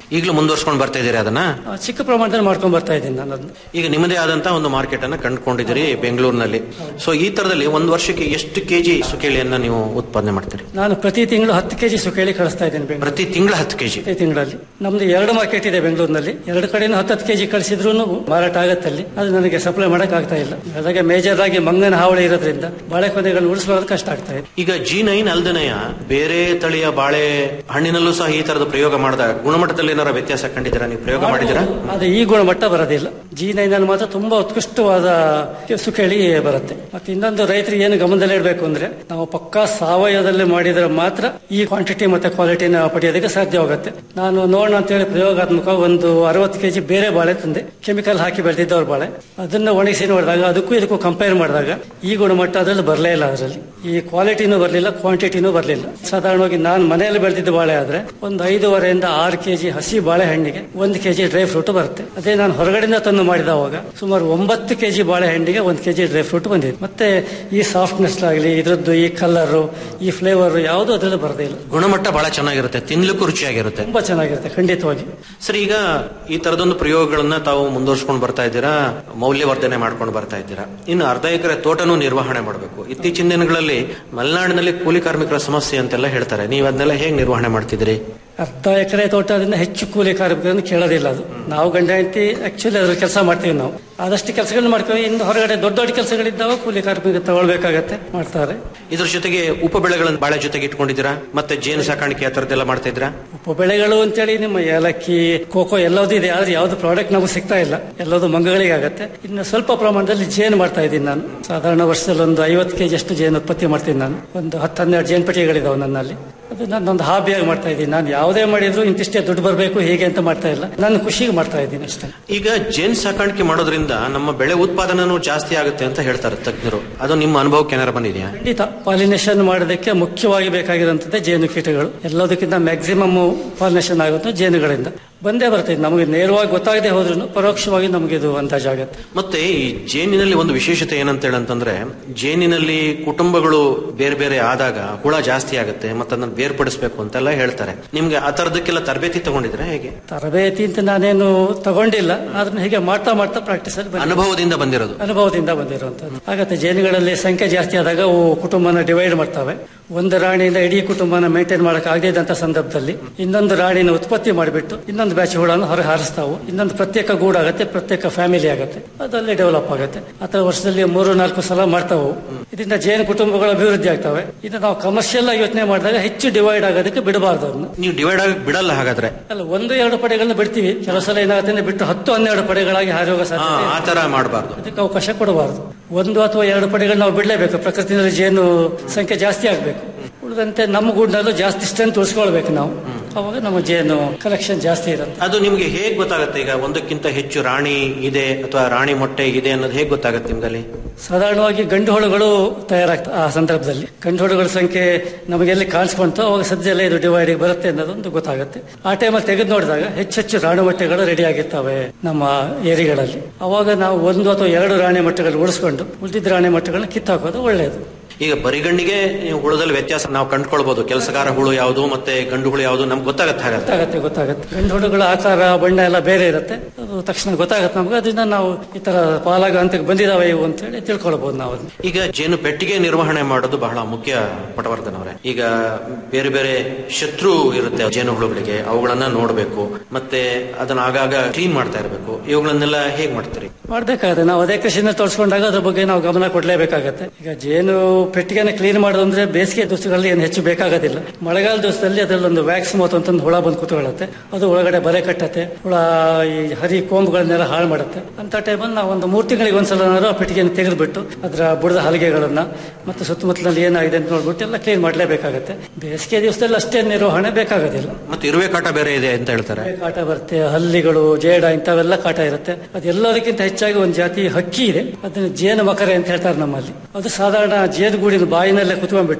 ಈಗಲೂ ಮುಂದುವರ್ಸ್ಕೊಂಡು ಬರ್ತಾ ಇದ್ದೀರಾ ಅದನ್ನ ಆ, ಚಿಕ್ಕ ಪ್ರಮಾಣದಲ್ಲಿ ಮಾಡ್ಕೊಂಡ್ ಬರ್ತಾ ಇದ್ದೀನಿ ನಾನು ಅದನ್ನ ಈಗ ನಿಮ್ಮದೇ ಆದಂತಹ ಒಂದು ಮಾರ್ಕೆಟ್ ಅನ್ನ ಕಂಡುಕೊಂಡಿದ್ದೀರಿ ಬೆಂಗಳೂರಿನಲ್ಲಿ ಸೊ ಈ ತರದಲ್ಲಿ ಒಂದು ವರ್ಷಕ್ಕೆ ಎಷ್ಟು ಕೆಜಿ ಸುಕೇಳಿಯನ್ನ ನೀವು ಉತ್ಪಾದನೆ ಮಾಡ್ತೀರಿ ನಾನು ಪ್ರತಿ ತಿಂಗಳು ಹತ್ತು ಕೆಜಿ ಸುಕೇಳಿ ಕಳಿಸ್ತಾ ಇದ್ದೀನಿ ಬೆಂಗಳೂರು ಪ್ರತಿ ತಿಂಗಳ ಹತ್ತು ಕೆಜಿ ಪ್ರತಿ ತಿಂಗಳಲ್ಲಿ ನಮ್ದು ಎರಡು ಮಾರ್ಕೆಟ್ ಇದೆ ಬೆಂಗಳೂರಿನಲ್ಲಿ ಎರಡು ಕಡೆನೂ ಹತ್ತತ್ತು ಕೆಜಿ ಕಳಿಸಿದ್ರು ಮಾರಾಟ ಆಗತ್ತೆ ಅಲ್ಲಿ ಅದು ನನಗೆ ಸಪ್ಲೈ ಮಾಡಕ್ ಆಗ್ತಾ ಇಲ್ಲ ಅದಾಗೆ ಮೇಜರ್ ಆಗಿ ಮಂಗನ ಹಾವಳಿ ಇರೋದ್ರಿಂದ ಬಾಳೆಕೊನೆಗಳು ಉಳಿಸ್ಕೊಳ್ಳೋದು ಕಷ್ಟ ಆಗ್ತಾ ಇದೆ ಈಗ ಜಿ ನೈನ್ ಅಲ್ದನೆಯ ಬೇರೆ ತಳಿಯ ಬಾಳೆ ಹಣ್ಣಿನಲ್ಲೂ ಸಹ ಈ ತರದ ಪ್ರಯೋಗ ಮಾಡಿದಾಗ ಗುಣಮಟ್ಟದಲ್ಲಿ ಏನಾರ ವ್ಯತ್ಯಾಸ ಕಂಡಿದ್ದೀರಾ ನೀವು ಪ್ರಯೋಗ ಮಾಡಿದ್ದೀರಾ ಅದು ಈ ಗುಣಮಟ್ಟ ಬರೋದಿಲ್ಲ ಜಿ ನೈನ್ ಅಲ್ಲಿ ಮಾತ್ರ ತುಂಬಾ ಉತ್ಕೃಷ್ಟವಾದ ಸುಕೇಳಿ ಬರುತ್ತೆ ಮತ್ತೆ ಇನ್ನೊಂದು ರೈತರಿಗೆ ಏನು ಗಮನದಲ್ಲಿ ಇಡಬೇಕು ಅಂದ್ರೆ ನಾವು ಪಕ್ಕಾ ಸಾವಯವದಲ್ಲಿ ಮಾಡಿದ್ರೆ ಮಾತ್ರ ಈ ಕ್ವಾಂಟಿಟಿ ಮತ್ತೆ ಕ್ವಾಲಿಟಿನ ಪಡೆಯೋದಕ್ಕೆ ಸಾಧ್ಯವಾಗುತ್ತೆ ನಾನು ನೋಡೋಣ ಅಂತ ಹೇಳಿ ಪ್ರಯೋಗಾತ್ಮಕ ಒಂದು ಅರವತ್ತು ಕೆಜಿ ಬೇರೆ ಬಾಳೆ ತಂದೆ ಕೆಮಿಕಲ್ ಹಾಕಿ ಬೆಳೆದಿದ್ದವ್ರ ಬಾಳೆ ಅದನ್ನ ಒಣಗಿಸಿ ನೋಡಿದಾಗ ಅದಕ್ಕೂ ಇದಕ್ಕೂ ಕಂಪೇರ್ ಮಾಡಿದಾಗ ಈ ಗುಣಮಟ್ಟ ಅದ್ರಲ್ಲಿ ಬರಲೇ ಇಲ್ಲ ಅದರಲ್ಲಿ ಈ ಕ್ವಾಲಿಟಿನೂ ಬರಲಿಲ್ಲ ಕ್ವಾಂಟಿಟಿನೂ ಬರಲಿಲ್ಲ ಸಾಧಾರಣವಾಗಿ ನಾನು ಮನೆಯಲ್ಲಿ ಬೆಳೆದಿದ್ದ ಬಾಳೆ ಆದ್ರೆ ಒಂದು ಐದೂವರೆಯಿಂದ ಆರು ಕೆಜಿ ಹಸಿ ಬಾಳೆಹಣ್ಣಿಗೆ ಒಂದು ಕೆಜಿ ಡ್ರೈ ಫ್ರೂಟ್ ಬರುತ್ತೆ ಅದೇ ನಾನು ಹೊರಗಡೆಯಿಂದ ತಂದು ಮಾಡಿದವಾಗ ಸುಮಾರು ಒಂಬತ್ತು ಕೆಜಿ ಬಾಳೆಹಣ್ಣಿಗೆ ಒಂದು ಕೆಜಿ ಡ್ರೈ ಫ್ರೂಟ್ ಬಂದಿದೆ ಮತ್ತೆ ಈ ಸಾಫ್ಟ್ನೆಸ್ ಆಗಲಿ ಇದ್ರದ್ದು ಈ ಕಲರ್ ಈ ಫ್ಲೇವರ್ ಯಾವುದು ಅದರಲ್ಲಿ ಬರದೇ ಇಲ್ಲ ಗುಣಮಟ್ಟ ಬಹಳ ಚೆನ್ನಾಗಿರುತ್ತೆ ತಿನ್ಲಿಕ್ಕೂ ರುಚಿಯಾಗಿರುತ್ತೆ ತುಂಬಾ ಚೆನ್ನಾಗಿರುತ್ತೆ ಖಂಡಿತವಾಗಿ ಸರಿ ಈಗ ಈ ತರದೊಂದು ಪ್ರಯೋಗಗಳನ್ನ ತಾವು ಮುಂದುವರ್ಸ್ಕೊಂಡು ಬರ್ತಾ ಇದ್ದೀರಾ ಮೌಲ್ಯವರ್ಧನೆ ಮಾಡ್ಕೊಂಡು ಬರ್ತಾ ಇದ್ದೀರಾ ಇನ್ನು ಅರ್ಧ ಎಕರೆ ತೋಟನೂ ನಿರ್ವಹಣೆ ಮಾಡಬೇಕು ಇತ್ತೀಚಿನ ದಿನಗಳಲ್ಲಿ ಮಲೆನಾಡಿನಲ್ಲಿ ಕೂಲಿ ಕಾರ್ಮಿಕರ ಸಮಸ್ಯೆ ಅಂತೆಲ್ಲ ಹೇಳ್ತಾರೆ ನೀವು ಅದನ್ನೆಲ್ಲ ಹೇಗೆ ನಿರ್ವಹಣೆ ಮಾಡ್ತಿದ್ದೀರಿ ಅರ್ಧ ಎಕರೆ ತೋಟದಿಂದ ಹೆಚ್ಚು ಕೂಲಿ ಕಾರ್ಮಿಕರನ್ನು ಕೇಳೋದಿಲ್ಲ ಅದು ನಾವು ಗಂಡ ಹೆಂಡತಿ ಆಕ್ಚುಲಿ ಅದ್ರ ಕೆಲಸ ಮಾಡ್ತೀವಿ ನಾವು ಆದಷ್ಟು ಕೆಲಸಗಳನ್ನ ಮಾಡ್ತೀವಿ ಇನ್ನು ಹೊರಗಡೆ ದೊಡ್ಡ ದೊಡ್ಡ ಕೆಲಸಗಳಿದ್ದಾವ ಕೂಲಿ ಕಾರ್ಮಿಕ ತಗೊಳ್ಬೇಕಾಗತ್ತೆ ಮಾಡ್ತಾರೆ ಇದ್ರ ಜೊತೆಗೆ ಉಪ ಬೆಳೆಗಳನ್ನು ಬಾಳೆ ಜೊತೆಗೆ ಇಟ್ಕೊಂಡಿದ್ದೀರಾ ಮತ್ತೆ ಜೇನು ಸಾಕಾಣಿಕೆ ಆ ಥರದ್ದೆಲ್ಲ ಮಾಡ್ತಾ ಇದ್ದೀರಾ ಉಪ ಬೆಳೆಗಳು ಅಂತೇಳಿ ನಿಮ್ಮ ಏಲಕ್ಕಿ ಕೋಕೋ ಎಲ್ಲದೂ ಇದೆ ಆದ್ರೆ ಯಾವ್ದು ಪ್ರಾಡಕ್ಟ್ ನಮಗೆ ಸಿಗ್ತಾ ಇಲ್ಲ ಎಲ್ಲದು ಮಂಗಗಳಿಗೆ ಆಗತ್ತೆ ಇನ್ನು ಸ್ವಲ್ಪ ಪ್ರಮಾಣದಲ್ಲಿ ಜೇನು ಮಾಡ್ತಾ ಇದ್ದೀನಿ ನಾನು ಸಾಧಾರಣ ವರ್ಷದಲ್ಲಿ ಒಂದು ಐವತ್ತು ಕೆಜಿ ಅಷ್ಟು ಜೇನು ಉತ್ಪತ್ತಿ ಮಾಡ್ತೀನಿ ನಾನು ಒಂದು ಹತ್ತು ಹನ್ನೆರಡು ಜೇನು ಪೆಟ್ಟಿಗೆಗಳಿದಾವೆ ನನ್ನಲ್ಲಿ ಅದು ನನ್ನೊಂದು ಹಾಬಿಯಾಗಿ ಮಾಡ್ತಾ ಇದ್ದೀನಿ ನಾನು ಯಾವುದೇ ಮಾಡಿದ್ರು ಇಂತಿಷ್ಟೇ ದುಡ್ಡು ಬರಬೇಕು ಹೀಗೆ ಅಂತ ಮಾಡ್ತಾ ಇಲ್ಲ ನಾನು ಖುಷಿಗೆ ಮಾಡ್ತಾ ಇದ್ದೀನಿ ಅಷ್ಟೇ ಈಗ ಜೇನು ಸಾಕಾಣಿಕೆ ಮಾಡೋದ್ರಿಂದ ನಮ್ಮ ಬೆಳೆ ಉತ್ಪಾದನೆನೂ ಜಾಸ್ತಿ ಆಗುತ್ತೆ ಅಂತ ಹೇಳ್ತಾರೆ ತಜ್ಞರು ಅದು ನಿಮ್ಮ ಅನುಭವಕ್ಕೆ ಏನಾರು ಬಂದಿದೆಯಾ ಖಂಡಿತ ಪಾಲಿನೇಷನ್ ಮಾಡೋದಕ್ಕೆ ಮುಖ್ಯವಾಗಿ ಬೇಕಾಗಿರುವಂತದ್ದೇ ಜೇನು ಕೀಟಗಳು ಎಲ್ಲದಕ್ಕಿಂತ ಮ್ಯಾಕ್ಸಿಮಮ್ ಪಾಲಿನೇಷನ್ ಆಗುತ್ತೆ ಜೇನುಗಳಿಂದ ಬಂದೇ ಬರ್ತದೆ ನಮಗೆ ನೇರವಾಗಿ ಗೊತ್ತಾಗದೆ ಹೋದ್ರೂ ಪರೋಕ್ಷವಾಗಿ ನಮಗೆ ಇದು ಅಂದಾಜಾಗತ್ತೆ ಮತ್ತೆ ಈ ಜೇನಿನಲ್ಲಿ ಒಂದು ವಿಶೇಷತೆ ಏನಂತ ಹೇಳಂತಂದ್ರೆ ಜೇನಿನಲ್ಲಿ ಕುಟುಂಬಗಳು ಬೇರೆ ಬೇರೆ ಆದಾಗ ಹುಳ ಜಾಸ್ತಿ ಆಗುತ್ತೆ ಮತ್ತೆ ಅದನ್ನ ಬೇರ್ಪಡಿಸಬೇಕು ಅಂತೆಲ್ಲ ಹೇಳ್ತಾರೆ ನಿಮ್ಗೆ ಆ ತರದಕ್ಕೆಲ್ಲ ತರಬೇತಿ ತಗೊಂಡಿದ್ರೆ ಹೇಗೆ ತರಬೇತಿ ಅಂತ ನಾನೇನು ತಗೊಂಡಿಲ್ಲ ಅದನ್ನ ಹೀಗೆ ಮಾಡ್ತಾ ಮಾಡ್ತಾ ಪ್ರಾಕ್ಟೀಸ್ ಅಲ್ಲಿ ಬಂದಿದೆ. ಅನುಭವದಿಂದ ಬಂದಿರೋದು ಅನುಭವದಿಂದ ಬಂದಿರುವಂತದ್ದು ಆಗತ್ತೆ ಜೇನುಗಳಲ್ಲಿ ಸಂಖ್ಯೆ ಜಾಸ್ತಿ ಆದಾಗ ಅವು ಕುಟುಂಬನ ಡಿವೈಡ್ ಮಾಡ್ತವೆ ಒಂದು ರಾಣಿಯಿಂದ ಇಡೀ ಕುಟುಂಬನ ಮೇಂಟೈನ್ ಮಾಡಕ್ ಆಗದಿದ್ದಂತ ಸಂದರ್ಭದಲ್ಲಿ ಇನ್ನೊಂದು ರಾಣಿನ ಉತ್ಪತ್ತಿ ಮಾಡಿಬಿಟ್ಟು ಇನ್ನೊಂದು ಬ್ಯಾಚ್ ಹುಳನ್ನು ಹೊರ ಹಾರಿಸ್ತಾವು ಇನ್ನೊಂದು ಪ್ರತ್ಯೇಕ ಗೂಡಾಗತ್ತೆ ಪ್ರತ್ಯೇಕ ಫ್ಯಾಮಿಲಿ ಆಗತ್ತೆ ಅದಲ್ಲೇ ಡೆವಲಪ್ ಆಗುತ್ತೆ ಅಥವಾ ವರ್ಷದಲ್ಲಿ ಮೂರು ನಾಲ್ಕು ಸಲ ಮಾಡ್ತಾವು ಇದರಿಂದ ಜೇನು ಕುಟುಂಬಗಳು ಅಭಿವೃದ್ಧಿ ಆಗ್ತವೆ ಇದು ನಾವು ಕಮರ್ಷಿಯಲ್ ಆಗಿ ಯೋಚನೆ ಮಾಡಿದಾಗ ಹೆಚ್ಚು ಡಿವೈಡ್ ಆಗೋದಕ್ಕೆ ಬಿಡಬಾರ್ದು ಅದನ್ನು ನೀವು ಡಿವೈಡ್ ಆಗಿ ಬಿಡಲ್ಲ ಹಾಗಾದ್ರೆ ಅಲ್ಲ ಒಂದು ಎರಡು ಪಡೆಗಳನ್ನ ಬಿಡ್ತೀವಿ ಕೆಲವು ಸಲ ಏನಾಗುತ್ತೆ ಅಂದ್ರೆ ಬಿಟ್ಟು ಹತ್ತು ಹನ್ನೆರಡು ಪಡೆಗಳಾಗಿ ಹಾರಿ ಹೋಗೋ ಹಾ, ಸಾಧ್ಯತೆ ಆ ತರ ಮಾಡಬಾರ್ದು ಅದಕ್ಕೆ ಅವಕಾಶ ಕೊಡಬಾರದು ಒಂದು ಅಥವಾ ಎರಡು ಪಡೆಗಳು ನಾವು ಬಿಡಲೇಬೇಕು ಪ್ರಕೃತಿನಲ್ಲಿ ಜೇನು ಸಂಖ್ಯೆ ಜಾಸ್ತಿ ಆಗಬೇಕು ಉಳಿದಂತೆ ನಮ್ಮ ಗೂಡಿನಲ್ಲೂ ಜಾಸ್ತಿ ಸ್ಟ್ರೆಂತ್ ಉಳಿಸ್ಕೊಳ್ಬೇಕು ನಾವು ಅವಾಗ ನಮ್ಮ ಜೇನು ಕಲೆಕ್ಷನ್ ಜಾಸ್ತಿ ಇರುತ್ತೆ ಅದು ನಿಮ್ಗೆ ಹೇಗ್ ಗೊತ್ತಾಗುತ್ತೆ ಈಗ ಒಂದಕ್ಕಿಂತ ಹೆಚ್ಚು ರಾಣಿ ಇದೆ ಅಥವಾ ರಾಣಿ ಮೊಟ್ಟೆ ಇದೆ ಅನ್ನೋದು ಹೇಗ್ ಗೊತ್ತಾಗುತ್ತೆ ನಿಮ್ಗಲ್ಲಿ ಸಾಧಾರಣವಾಗಿ ಗಂಡು ಹುಳುಗಳು ತಯಾರಾಗ್ತವೆ ಆ ಸಂದರ್ಭದಲ್ಲಿ ಗಂಡು ಹುಳುಗಳ ಸಂಖ್ಯೆ ನಮಗೆ ಎಲ್ಲಿ ಕಾಣಿಸ್ಕೊಂತು ಅವಾಗ ಸದ್ಯದಲ್ಲೇ ಇದು ಡಿವೈಡ್ ಬರುತ್ತೆ ಅನ್ನೋದೊಂದು ಗೊತ್ತಾಗುತ್ತೆ ಆ ಟೈಮಲ್ಲಿ ತೆಗೆದು ನೋಡಿದಾಗ ಹೆಚ್ಚೆಚ್ಚು ರಾಣಿ ಮೊಟ್ಟೆಗಳು ರೆಡಿ ಆಗಿರ್ತವೆ ನಮ್ಮ ಏರಿಗಳಲ್ಲಿ ಅವಾಗ ನಾವು ಒಂದು ಅಥವಾ ಎರಡು ರಾಣಿ ಮೊಟ್ಟೆಗಳು ಉಳಿಸ್ಕೊಂಡು ಉಳಿದಿದ್ದ ರಾಣಿ ಮೊಟ್ಟೆಗಳನ್ನ ಕಿತ್ತಾಕೋದು ಒಳ್ಳೆಯದು ಈಗ ಬರಿಗಣ್ಣಿಗೆ ನೀವು ಹುಳದಲ್ಲಿ ವ್ಯತ್ಯಾಸ ನಾವು ಕಂಡುಕೊಳ್ಬಹುದು ಕೆಲಸಗಾರ ಹುಳು ಯಾವುದು ಮತ್ತೆ ಗಂಡು ಹುಳು ಯಾವುದು ನಮ್ಗೆ ಗೊತ್ತಾಗತ್ತೆ ಹಾಗಾದ್ರೆ ಗೊತ್ತಾಗತ್ತೆ ಗೊತ್ತಾಗತ್ತೆ ಗಂಡು ಹುಳುಗಳ ಆಕಾರ ಬಣ್ಣ ಎಲ್ಲ ಬೇರೆ ಇರುತ್ತೆ ಅದು ತಕ್ಷಣ ಗೊತ್ತಾಗತ್ತೆ ನಮ್ಗೆ ಅದರಿಂದ ನಾವು ಈ ತರ ಪಾಲಾಗ ಹಂತಕ್ಕೆ ಬಂದಿದಾವೆ ಇವು ಅಂತ ಹೇಳಿ ತಿಳ್ಕೊಳ್ಬಹುದು ನಾವು ಅದನ್ನ ಈಗ ಜೇನು ಪೆಟ್ಟಿಗೆ ನಿರ್ವಹಣೆ ಮಾಡೋದು ಬಹಳ ಮುಖ್ಯ ಪಟವರ್ಧನ್ ಅವರೇ ಈಗ ಬೇರೆ ಬೇರೆ ಶತ್ರು ಇರುತ್ತೆ ಜೇನು ಹುಳುಗಳಿಗೆ ಅವುಗಳನ್ನ ನೋಡಬೇಕು ಮತ್ತೆ ಅದನ್ನ ಆಗಾಗ ಕ್ಲೀನ್ ಮಾಡ್ತಾ ಇರಬೇಕು ಇವುಗಳನ್ನೆಲ್ಲ ಹೇಗ್ ಮಾಡ್ತೀರಿ ಮಾಡ್ಬೇಕಾಗತ್ತೆ ನಾವು ಅದೇ ಕೃಷಿನ ತೋರಿಸ್ಕೊಂಡಾಗ ಅದ್ರ ಬಗ್ಗೆ ನಾವು ಗಮನ ಕೊಡ್ಲೇಬೇಕಾಗತ್ತೆ ಈಗ ಜೇನು ಪೆಟ್ಟಿಗೆನ ಕ್ಲೀನ್ ಮಾಡೋದು ಅಂದ್ರೆ ಬೇಸಿಗೆ ದಿವಸಗಳಲ್ಲಿ ಏನು ಹೆಚ್ಚು ಬೇಕಾಗೋದಿಲ್ಲ ಮಳೆಗಾಲ ದಿವಸದಲ್ಲಿ ಅದ್ರಲ್ಲಿ ಒಂದು ವ್ಯಾಕ್ಸ್ ಮತ್ತು ಅಂತ ಒಂದು ಹುಳ ಬಂದು ಕೂತ್ಕೊಳ್ಳುತ್ತೆ ಅದು ಒಳಗಡೆ ಬಲೆ ಕಟ್ಟತ್ತೆ ಹುಳ ಈ ಹರಿ ಕೊಂಬುಗಳನ್ನೆಲ್ಲ ಹಾಳು ಮಾಡುತ್ತೆ ಅಂತ ಟೈಮಲ್ಲಿ ನಾವು ಒಂದು ಮೂರು ತಿಂಗಳಿಗೆ ಒಂದ್ಸಲ ಆ ಪೆಟ್ಟಿಗೆಯನ್ನು ತೆಗೆದುಬಿಟ್ಟು ಅದರ ಬುಡದ ಹಲಿಗೆಗಳನ್ನ ಮತ್ತೆ ಸುತ್ತಮುತ್ತಲಲ್ಲಿ ಏನಾಗಿದೆ ಅಂತ ನೋಡ್ಬಿಟ್ಟು ಎಲ್ಲ ಕ್ಲೀನ್ ಮಾಡಲೇಬೇಕಾಗತ್ತೆ ಬೇಸಿಗೆ ದಿವಸದಲ್ಲಿ ಅಷ್ಟೇ ನಿರ್ವಹಣೆ ಬೇಕಾಗೋದಿಲ್ಲ ಮತ್ತೆ ಇರುವೆ ಕಾಟ ಬೇರೆ ಇದೆ ಅಂತ ಹೇಳ್ತಾರೆ ಕಾಟ ಬರುತ್ತೆ ಹಲ್ಲಿಗಳು ಜೇಡ ಇಂಥವೆಲ್ಲ ಕಾಟ ಇರುತ್ತೆ ಅದೆಲ್ಲದಕ್ಕಿಂತ ಹೆಚ್ಚಾಗಿ ಒಂದು ಜಾತಿ ಹಕ್ಕಿ ಇದೆ ಅದನ್ನ ಜೇನು ಮಕರೆ ಅಂತ ಹೇಳ್ತಾರೆ ನಮ್ಮಲ್ಲಿ ಅದು ಸಾಧಾರಣ ಜೇನುಗೂಡಿನ ಬಾಯಿನಲ್ಲೇ ಕುತ್ಕೊಂಡ್ಬಿಟ್ಟು